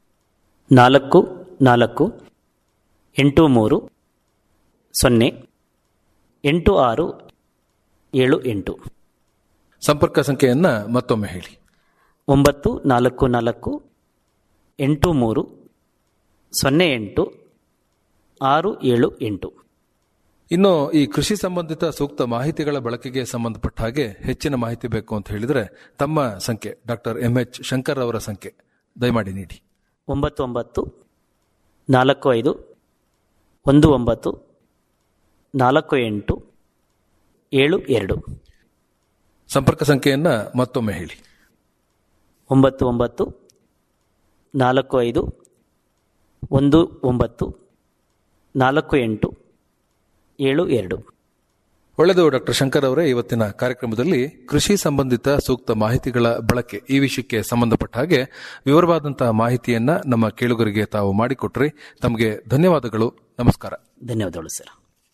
ನಾಲ್ಕು ನಾಲ್ಕು ಎಂಟು ಮೂರು ಸೊನ್ನೆ ಎಂಟು ಆರು ಏಳು ಎಂಟು ಸಂಪರ್ಕ ಸಂಖ್ಯೆಯನ್ನ ಮತ್ತೊಮ್ಮೆ ಹೇಳಿ ಒಂಬತ್ತು ನಾಲ್ಕು ನಾಲ್ಕು ಎಂಟು ಮೂರು ಸೊನ್ನೆ ಎಂಟು ಆರು ಏಳು ಎಂಟು ಇನ್ನು ಈ ಕೃಷಿ ಸಂಬಂಧಿತ ಸೂಕ್ತ ಮಾಹಿತಿಗಳ ಬಳಕೆಗೆ ಸಂಬಂಧಪಟ್ಟ ಹಾಗೆ ಹೆಚ್ಚಿನ ಮಾಹಿತಿ ಬೇಕು ಅಂತ ಹೇಳಿದ್ರೆ ತಮ್ಮ ಸಂಖ್ಯೆ ಡಾಕ್ಟರ್ ಎಂ ಎಚ್ ಶಂಕರ್ ಅವರ ಸಂಖ್ಯೆ ದಯಮಾಡಿ ನೀಡಿ ಒಂಬತ್ತು ಒಂಬತ್ತು ನಾಲ್ಕು ಐದು ಒಂದು ಒಂಬತ್ತು ನಾಲ್ಕು ಎಂಟು ಏಳು ಎರಡು ಸಂಪರ್ಕ ಸಂಖ್ಯೆಯನ್ನ ಮತ್ತೊಮ್ಮೆ ಹೇಳಿ ಒಂಬತ್ತು ಒಂಬತ್ತು ನಾಲ್ಕು ಐದು ಒಂದು ಒಂಬತ್ತು ನಾಲ್ಕು ಎಂಟು ಏಳು ಎರಡು ಒಳ್ಳೆಯದು ಡಾಕ್ಟರ್ ಶಂಕರ್ ಅವರೇ ಇವತ್ತಿನ ಕಾರ್ಯಕ್ರಮದಲ್ಲಿ ಕೃಷಿ ಸಂಬಂಧಿತ ಸೂಕ್ತ ಮಾಹಿತಿಗಳ ಬಳಕೆ ಈ ವಿಷಯಕ್ಕೆ ಸಂಬಂಧಪಟ್ಟ ಹಾಗೆ ವಿವರವಾದಂತಹ ಮಾಹಿತಿಯನ್ನ ನಮ್ಮ ಕೇಳುಗರಿಗೆ ತಾವು ಮಾಡಿಕೊಟ್ರಿ ತಮಗೆ ಧನ್ಯವಾದಗಳು ನಮಸ್ಕಾರ ಧನ್ಯವಾದಗಳು ಸರ್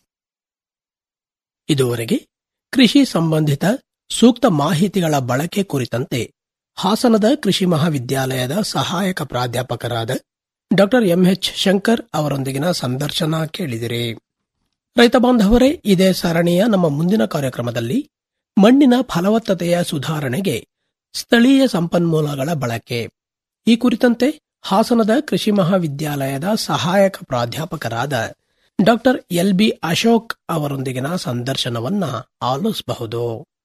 ಇದುವರೆಗೆ ಕೃಷಿ ಸಂಬಂಧಿತ ಸೂಕ್ತ ಮಾಹಿತಿಗಳ ಬಳಕೆ ಕುರಿತಂತೆ ಹಾಸನದ ಕೃಷಿ ಮಹಾವಿದ್ಯಾಲಯದ ಸಹಾಯಕ ಪ್ರಾಧ್ಯಾಪಕರಾದ ಡಾಕ್ಟರ್ ಎಂಎಚ್ ಶಂಕರ್ ಅವರೊಂದಿಗಿನ ಸಂದರ್ಶನ ಕೇಳಿದಿರಿ ರೈತ ಬಾಂಧವರೇ ಇದೇ ಸರಣಿಯ ನಮ್ಮ ಮುಂದಿನ ಕಾರ್ಯಕ್ರಮದಲ್ಲಿ ಮಣ್ಣಿನ ಫಲವತ್ತತೆಯ ಸುಧಾರಣೆಗೆ ಸ್ಥಳೀಯ ಸಂಪನ್ಮೂಲಗಳ ಬಳಕೆ ಈ ಕುರಿತಂತೆ ಹಾಸನದ ಕೃಷಿ ಮಹಾವಿದ್ಯಾಲಯದ ಸಹಾಯಕ ಪ್ರಾಧ್ಯಾಪಕರಾದ ಡಾಕ್ಟರ್ ಎಲ್ ಬಿ ಅಶೋಕ್ ಅವರೊಂದಿಗಿನ ಸಂದರ್ಶನವನ್ನ ಆಲಿಸಬಹುದು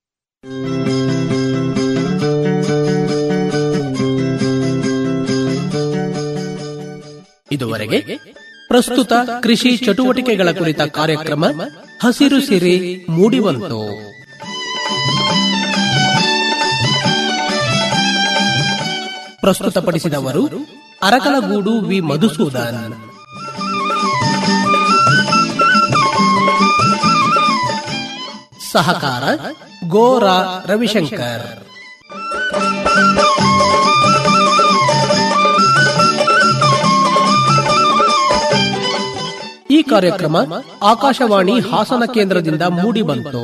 ಇದುವರೆಗೆ ಪ್ರಸ್ತುತ ಕೃಷಿ ಚಟುವಟಿಕೆಗಳ ಕುರಿತ ಕಾರ್ಯಕ್ರಮ ಹಸಿರು ಸಿರಿ ಮೂಡಿಬಂತು ಪ್ರಸ್ತುತಪಡಿಸಿದವರು ಅರಕಲಗೂಡು ವಿ ಮಧುಸೂದನ್ ಸಹಕಾರ ಗೋರಾ ರವಿಶಂಕರ್ ಈ ಕಾರ್ಯಕ್ರಮ ಆಕಾಶವಾಣಿ ಹಾಸನ ಕೇಂದ್ರದಿಂದ ಮೂಡಿಬಂತು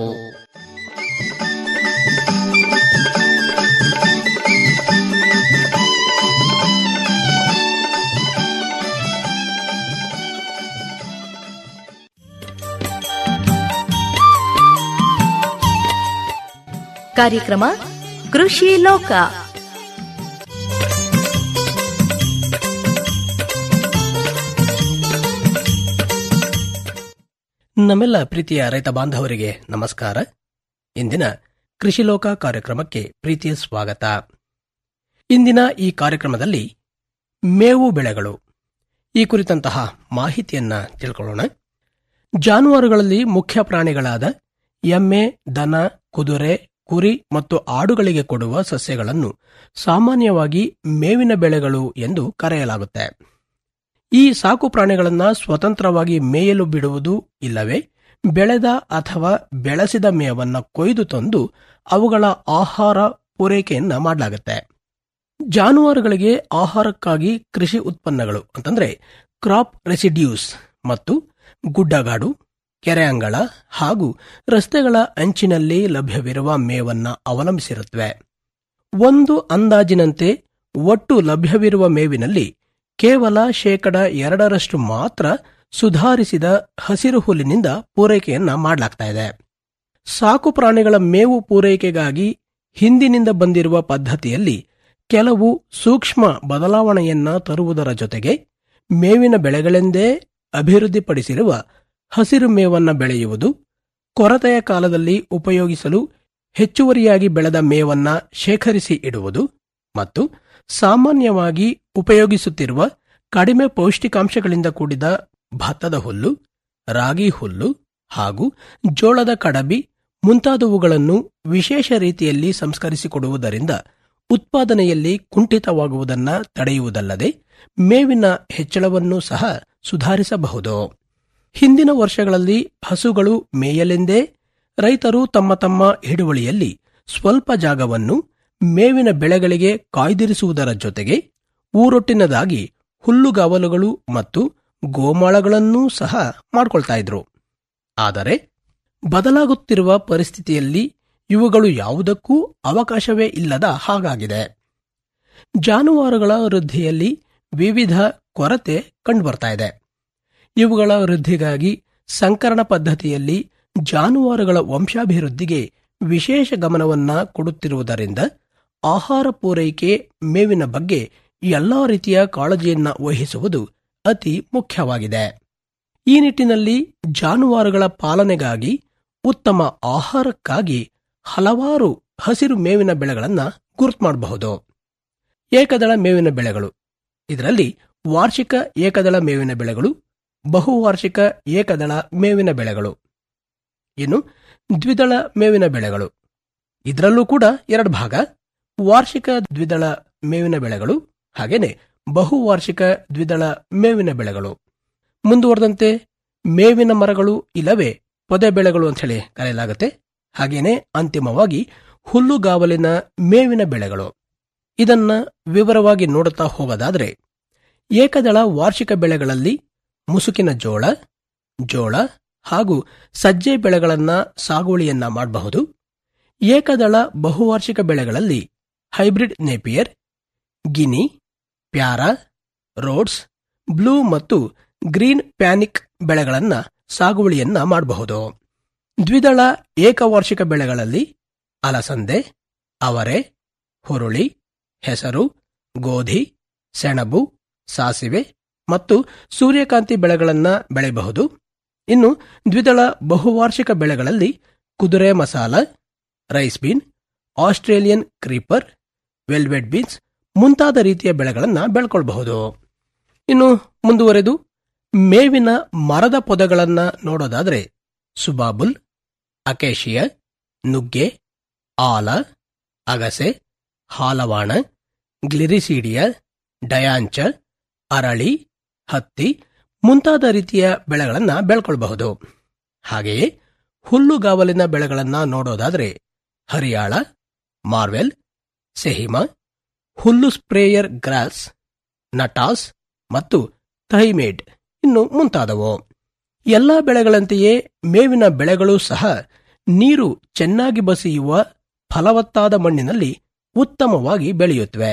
ಕಾರ್ಯಕ್ರಮ ಕೃಷಿ ಲೋಕ ನಮ್ಮೆಲ್ಲ ಪ್ರೀತಿಯ ರೈತ ಬಾಂಧವರಿಗೆ ನಮಸ್ಕಾರ ಇಂದಿನ ಕೃಷಿ ಲೋಕ ಕಾರ್ಯಕ್ರಮಕ್ಕೆ ಪ್ರೀತಿಯ ಸ್ವಾಗತ ಇಂದಿನ ಈ ಕಾರ್ಯಕ್ರಮದಲ್ಲಿ ಮೇವು ಬೆಳೆಗಳು ಈ ಕುರಿತಂತಹ ಮಾಹಿತಿಯನ್ನ ತಿಳ್ಕೊಳ್ಳೋಣ ಜಾನುವಾರುಗಳಲ್ಲಿ ಮುಖ್ಯ ಪ್ರಾಣಿಗಳಾದ ಎಮ್ಮೆ ದನ ಕುದುರೆ ಕುರಿ ಮತ್ತು ಆಡುಗಳಿಗೆ ಕೊಡುವ ಸಸ್ಯಗಳನ್ನು ಸಾಮಾನ್ಯವಾಗಿ ಮೇವಿನ ಬೆಳೆಗಳು ಎಂದು ಕರೆಯಲಾಗುತ್ತೆ ಈ ಸಾಕು ಪ್ರಾಣಿಗಳನ್ನ ಸ್ವತಂತ್ರವಾಗಿ ಮೇಯಲು ಬಿಡುವುದು ಇಲ್ಲವೇ ಬೆಳೆದ ಅಥವಾ ಬೆಳೆಸಿದ ಮೇವನ್ನ ಕೊಯ್ದು ತಂದು ಅವುಗಳ ಆಹಾರ ಪೂರೈಕೆಯನ್ನ ಮಾಡಲಾಗುತ್ತೆ ಜಾನುವಾರುಗಳಿಗೆ ಆಹಾರಕ್ಕಾಗಿ ಕೃಷಿ ಉತ್ಪನ್ನಗಳು ಅಂತಂದ್ರೆ ಕ್ರಾಪ್ ರೆಸಿಡ್ಯೂಸ್ ಮತ್ತು ಗುಡ್ಡಗಾಡು ಕೆರೆ ಅಂಗಳ ಹಾಗೂ ರಸ್ತೆಗಳ ಅಂಚಿನಲ್ಲಿ ಲಭ್ಯವಿರುವ ಮೇವನ್ನ ಅವಲಂಬಿಸಿರುತ್ತವೆ ಒಂದು ಅಂದಾಜಿನಂತೆ ಒಟ್ಟು ಲಭ್ಯವಿರುವ ಮೇವಿನಲ್ಲಿ ಕೇವಲ ಶೇಕಡ ಎರಡರಷ್ಟು ಮಾತ್ರ ಸುಧಾರಿಸಿದ ಹಸಿರು ಹುಲ್ಲಿನಿಂದ ಪೂರೈಕೆಯನ್ನ ಮಾಡಲಾಗ್ತಾ ಇದೆ ಸಾಕು ಪ್ರಾಣಿಗಳ ಮೇವು ಪೂರೈಕೆಗಾಗಿ ಹಿಂದಿನಿಂದ ಬಂದಿರುವ ಪದ್ಧತಿಯಲ್ಲಿ ಕೆಲವು ಸೂಕ್ಷ್ಮ ಬದಲಾವಣೆಯನ್ನ ತರುವುದರ ಜೊತೆಗೆ ಮೇವಿನ ಬೆಳೆಗಳೆಂದೇ ಅಭಿವೃದ್ಧಿಪಡಿಸಿರುವ ಹಸಿರು ಮೇವನ್ನ ಬೆಳೆಯುವುದು ಕೊರತೆಯ ಕಾಲದಲ್ಲಿ ಉಪಯೋಗಿಸಲು ಹೆಚ್ಚುವರಿಯಾಗಿ ಬೆಳೆದ ಮೇವನ್ನ ಶೇಖರಿಸಿ ಇಡುವುದು ಮತ್ತು ಸಾಮಾನ್ಯವಾಗಿ ಉಪಯೋಗಿಸುತ್ತಿರುವ ಕಡಿಮೆ ಪೌಷ್ಟಿಕಾಂಶಗಳಿಂದ ಕೂಡಿದ ಭತ್ತದ ಹುಲ್ಲು ರಾಗಿ ಹುಲ್ಲು ಹಾಗೂ ಜೋಳದ ಕಡಬಿ ಮುಂತಾದವುಗಳನ್ನು ವಿಶೇಷ ರೀತಿಯಲ್ಲಿ ಸಂಸ್ಕರಿಸಿಕೊಡುವುದರಿಂದ ಉತ್ಪಾದನೆಯಲ್ಲಿ ಕುಂಠಿತವಾಗುವುದನ್ನ ತಡೆಯುವುದಲ್ಲದೆ ಮೇವಿನ ಹೆಚ್ಚಳವನ್ನು ಸಹ ಸುಧಾರಿಸಬಹುದು ಹಿಂದಿನ ವರ್ಷಗಳಲ್ಲಿ ಹಸುಗಳು ಮೇಯಲೆಂದೇ ರೈತರು ತಮ್ಮ ತಮ್ಮ ಹಿಡುವಳಿಯಲ್ಲಿ ಸ್ವಲ್ಪ ಜಾಗವನ್ನು ಮೇವಿನ ಬೆಳೆಗಳಿಗೆ ಕಾಯ್ದಿರಿಸುವುದರ ಜೊತೆಗೆ ಊರೊಟ್ಟಿನದಾಗಿ ಹುಲ್ಲುಗಾವಲುಗಳು ಮತ್ತು ಗೋಮಾಳಗಳನ್ನೂ ಸಹ ಮಾಡ್ಕೊಳ್ತಾ ಇದ್ರು ಆದರೆ ಬದಲಾಗುತ್ತಿರುವ ಪರಿಸ್ಥಿತಿಯಲ್ಲಿ ಇವುಗಳು ಯಾವುದಕ್ಕೂ ಅವಕಾಶವೇ ಇಲ್ಲದ ಹಾಗಾಗಿದೆ ಜಾನುವಾರುಗಳ ವೃದ್ಧಿಯಲ್ಲಿ ವಿವಿಧ ಕೊರತೆ ಕಂಡುಬರ್ತಾ ಇದೆ ಇವುಗಳ ವೃದ್ಧಿಗಾಗಿ ಸಂಕರಣ ಪದ್ಧತಿಯಲ್ಲಿ ಜಾನುವಾರುಗಳ ವಂಶಾಭಿವೃದ್ಧಿಗೆ ವಿಶೇಷ ಗಮನವನ್ನ ಕೊಡುತ್ತಿರುವುದರಿಂದ ಆಹಾರ ಪೂರೈಕೆ ಮೇವಿನ ಬಗ್ಗೆ ಎಲ್ಲಾ ರೀತಿಯ ಕಾಳಜಿಯನ್ನ ವಹಿಸುವುದು ಅತಿ ಮುಖ್ಯವಾಗಿದೆ ಈ ನಿಟ್ಟಿನಲ್ಲಿ ಜಾನುವಾರುಗಳ ಪಾಲನೆಗಾಗಿ ಉತ್ತಮ ಆಹಾರಕ್ಕಾಗಿ ಹಲವಾರು ಹಸಿರು ಮೇವಿನ ಬೆಳೆಗಳನ್ನ ಗುರುತು ಮಾಡಬಹುದು ಏಕದಳ ಮೇವಿನ ಬೆಳೆಗಳು ಇದರಲ್ಲಿ ವಾರ್ಷಿಕ ಏಕದಳ ಮೇವಿನ ಬೆಳೆಗಳು ಬಹುವಾರ್ಷಿಕ ಏಕದಳ ಮೇವಿನ ಬೆಳೆಗಳು ಇನ್ನು ದ್ವಿದಳ ಮೇವಿನ ಬೆಳೆಗಳು ಇದರಲ್ಲೂ ಕೂಡ ಎರಡು ಭಾಗ ವಾರ್ಷಿಕ ದ್ವಿದಳ ಮೇವಿನ ಬೆಳೆಗಳು ಹಾಗೇನೆ ಬಹುವಾರ್ಷಿಕ ದ್ವಿದಳ ಮೇವಿನ ಬೆಳೆಗಳು ಮುಂದುವರೆದಂತೆ ಮೇವಿನ ಮರಗಳು ಇಲ್ಲವೇ ಪೊದೆ ಬೆಳೆಗಳು ಅಂತ ಹೇಳಿ ಕರೆಯಲಾಗುತ್ತೆ ಹಾಗೇನೆ ಅಂತಿಮವಾಗಿ ಹುಲ್ಲುಗಾವಲಿನ ಮೇವಿನ ಬೆಳೆಗಳು ಇದನ್ನ ವಿವರವಾಗಿ ನೋಡುತ್ತಾ ಹೋಗೋದಾದ್ರೆ ಏಕದಳ ವಾರ್ಷಿಕ ಬೆಳೆಗಳಲ್ಲಿ ಮುಸುಕಿನ ಜೋಳ ಜೋಳ ಹಾಗೂ ಸಜ್ಜೆ ಬೆಳೆಗಳನ್ನ ಸಾಗುವಳಿಯನ್ನ ಮಾಡಬಹುದು ಏಕದಳ ಬಹುವಾರ್ಷಿಕ ಬೆಳೆಗಳಲ್ಲಿ hybrid napier guinea para Rhodes blue ಮತ್ತು ಗ್ರೀನ್ ಪ್ಯಾನಿಕ್ ಬೆಳೆಗಳನ್ನ ಸಾಗುವಳಿಯನ್ನ ಮಾಡಬಹುದು ದ್ವಿದಳ ಏಕವಾರ್ಷಿಕ ಬೆಳೆಗಳಲ್ಲಿ ಅಲಸಂದೆ ಅವರೆ ಹುರುಳಿ ಹೆಸರು ಗೋಧಿ ಸೆಣಬು ಸಾಸಿವೆ ಮತ್ತು ಸೂರ್ಯಕಾಂತಿ ಬೆಳೆಗಳನ್ನ ಬೆಳೆಯಬಹುದು ಇನ್ನು ದ್ವಿದಳ ಬಹುವಾರ್ಷಿಕ ಬೆಳೆಗಳಲ್ಲಿ ಕುದುರೆ ಮಸಾಲ rice bean Australian creeper velvet beans ಮುಂತಾದ ರೀತಿಯ ಬೆಳೆಗಳನ್ನ ಬೆಳ್ಕೊಳ್ಬಹುದು ಇನ್ನು ಮುಂದುವರೆದು ಮೇವಿನ ಮರದ ಪೊದೆಗಳನ್ನ ನೋಡೋದಾದ್ರೆ ಸುಬಾಬುಲ್ ಅಕೇಶಿಯ ನುಗ್ಗೆ ಆಲ ಅಗಸೆ ಹಾಲವಾಣ ಗ್ಲಿರಿಸೀಡಿಯ ಡಯಾಂಚ ಅರಳಿ ಹತ್ತಿ ಮುಂತಾದ ರೀತಿಯ ಬೆಳೆಗಳನ್ನ ಬೆಳ್ಕೊಳ್ಬಹುದು ಹಾಗೆಯೇ ಹುಲ್ಲುಗಾವಲಿನ ಬೆಳೆಗಳನ್ನ ನೋಡೋದಾದ್ರೆ ಹರಿಯಾಳ ಮಾರ್ವೆಲ್ ಸೆಹಿಮಾ ಹುಲ್ಲು ಸ್ಪ್ರೇಯರ್ ಗ್ರಾಸ್ ನಟಾಸ್ ಮತ್ತು ಥೈಮೇಡ್ ಇನ್ನು ಮುಂತಾದವು ಎಲ್ಲ ಬೆಳೆಗಳಂತೆಯೇ ಮೇವಿನ ಬೆಳೆಗಳು ಸಹ ನೀರು ಚೆನ್ನಾಗಿ ಬಸಿಯುವ ಫಲವತ್ತಾದ ಮಣ್ಣಿನಲ್ಲಿ ಉತ್ತಮವಾಗಿ ಬೆಳೆಯುತ್ತವೆ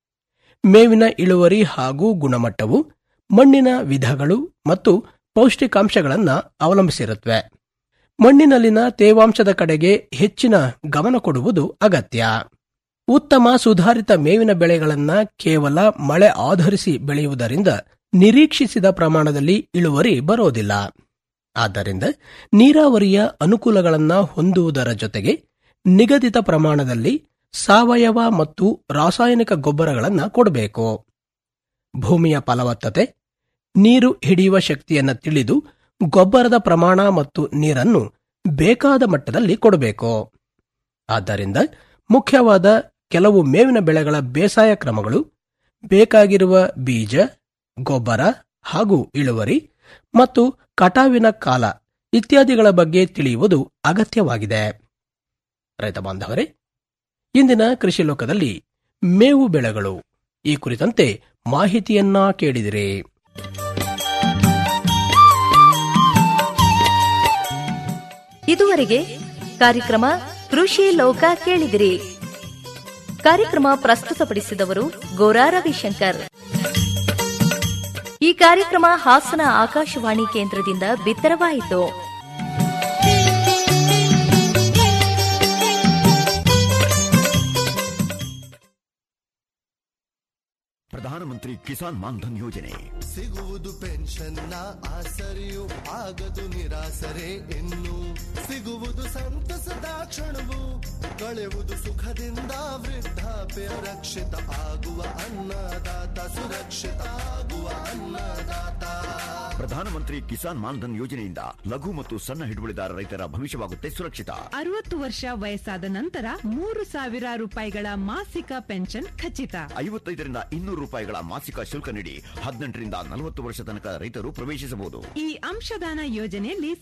ಮೇವಿನ ಇಳುವರಿ ಹಾಗೂ ಗುಣಮಟ್ಟವು ಮಣ್ಣಿನ ವಿಧಗಳು ಮತ್ತು ಪೌಷ್ಟಿಕಾಂಶಗಳನ್ನು ಅವಲಂಬಿಸಿರುತ್ತವೆ ಮಣ್ಣಿನಲ್ಲಿನ ತೇವಾಂಶದ ಕಡೆಗೆ ಹೆಚ್ಚಿನ ಗಮನ ಕೊಡುವುದು ಅಗತ್ಯ ಉತ್ತಮ ಸುಧಾರಿತ ಮೇವಿನ ಬೆಳೆಗಳನ್ನ ಕೇವಲ ಮಳೆ ಆಧರಿಸಿ ಬೆಳೆಯುವುದರಿಂದ ನಿರೀಕ್ಷಿಸಿದ ಪ್ರಮಾಣದಲ್ಲಿ ಇಳುವರಿ ಬರೋದಿಲ್ಲ ಆದ್ದರಿಂದ ನೀರಾವರಿಯ ಅನುಕೂಲಗಳನ್ನ ಹೊಂದುವುದರ ಜೊತೆಗೆ ನಿಗದಿತ ಪ್ರಮಾಣದಲ್ಲಿ ಸಾವಯವ ಮತ್ತು ರಾಸಾಯನಿಕ ಗೊಬ್ಬರಗಳನ್ನು ಕೊಡಬೇಕು ಭೂಮಿಯ ಫಲವತ್ತತೆ ನೀರು ಹಿಡಿಯುವ ಶಕ್ತಿಯನ್ನು ತಿಳಿದು ಗೊಬ್ಬರದ ಪ್ರಮಾಣ ಮತ್ತು ನೀರನ್ನು ಬೇಕಾದ ಮಟ್ಟದಲ್ಲಿ ಕೊಡಬೇಕು ಆದ್ದರಿಂದ ಮುಖ್ಯವಾದ ಕೆಲವು ಮೇವಿನ ಬೆಳೆಗಳ ಬೇಸಾಯ ಕ್ರಮಗಳು ಬೇಕಾಗಿರುವ ಬೀಜ ಗೊಬ್ಬರ ಹಾಗೂ ಇಳುವರಿ ಮತ್ತು ಕಟಾವಿನ ಕಾಲ ಇತ್ಯಾದಿಗಳ ಬಗ್ಗೆ ತಿಳಿಯುವುದು ಅಗತ್ಯವಾಗಿದೆ ರೈತ ಬಾಂಧವರೇ ಇಂದಿನ ಕೃಷಿ ಲೋಕದಲ್ಲಿ ಮೇವು ಬೆಳೆಗಳು ಈ ಕುರಿತಂತೆ ಮಾಹಿತಿಯನ್ನ ಕೇಳಿದಿರಿ ಇದುವರೆಗೆ ಕಾರ್ಯಕ್ರಮ ಕೃಷಿ ಲೋಕ ಕೇಳಿದಿರಿ ಕಾರ್ಯಕ್ರಮ ಪ್ರಸ್ತುತಪಡಿಸಿದವರು ಗೋರಾ ರವಿಶಂಕರ್ ಈ ಕಾರ್ಯಕ್ರಮ ಹಾಸನ ಆಕಾಶವಾಣಿ ಕೇಂದ್ರದಿಂದ ಬಿತ್ತರವಾಯಿತು ಪ್ರಧಾನಮಂತ್ರಿ ಕಿಸಾನ್ ಮಾನ್ಧನ್ ಯೋಜನೆ ಸಿಗುವುದು ಪೆನ್ಷನ್ನ ಆಸರೆಯು ಆಗದು ನಿರಾಸರೆ ಇನ್ನು ಸಿಗುವುದು ಸಂತಸದ ಕ್ಷಣವು ಕಳೆಯುವುದು ಸುಖದಿಂದ ವೃದ್ಧಾಪ್ಯ ರಕ್ಷಿತ ಆಗುವ ಅನ್ನದಾತ ಸುರಕ್ಷಿತ ಆಗುವ ಅನ್ನದಾತ ಪ್ರಧಾನಮಂತ್ರಿ ಕಿಸಾನ್ ಮಾನ್ಧನ್ ಯೋಜನೆಯಿಂದ ಲಘು ಮತ್ತು ಸಣ್ಣ ಹಿಡುವಳಿದಾರ ರೈತರ ಭವಿಷ್ಯವಾಗುತ್ತೆ ಸುರಕ್ಷಿತ ಅರವತ್ತು ವರ್ಷ ವಯಸ್ಸಾದ ನಂತರ ಮೂರು ಸಾವಿರ ರೂಪಾಯಿಗಳ ಮಾಸಿಕ ಪೆನ್ಷನ್ ಖಚಿತ ಐವತ್ತೈದರಿಂದ ಇನ್ನೂರು ರೂಪಾಯಿಗಳ ಮಾಸಿಕ ಶುಲ್ಕ ನೀಡಿ ಹದಿನೆಂಟರಿಂದ ನಲವತ್ತು ವರ್ಷ ತನಕ ರೈತರು ಪ್ರವೇಶಿಸಬಹುದು ಈ ಅಂಶದಾನ ಯೋಜನೆಯಲ್ಲಿ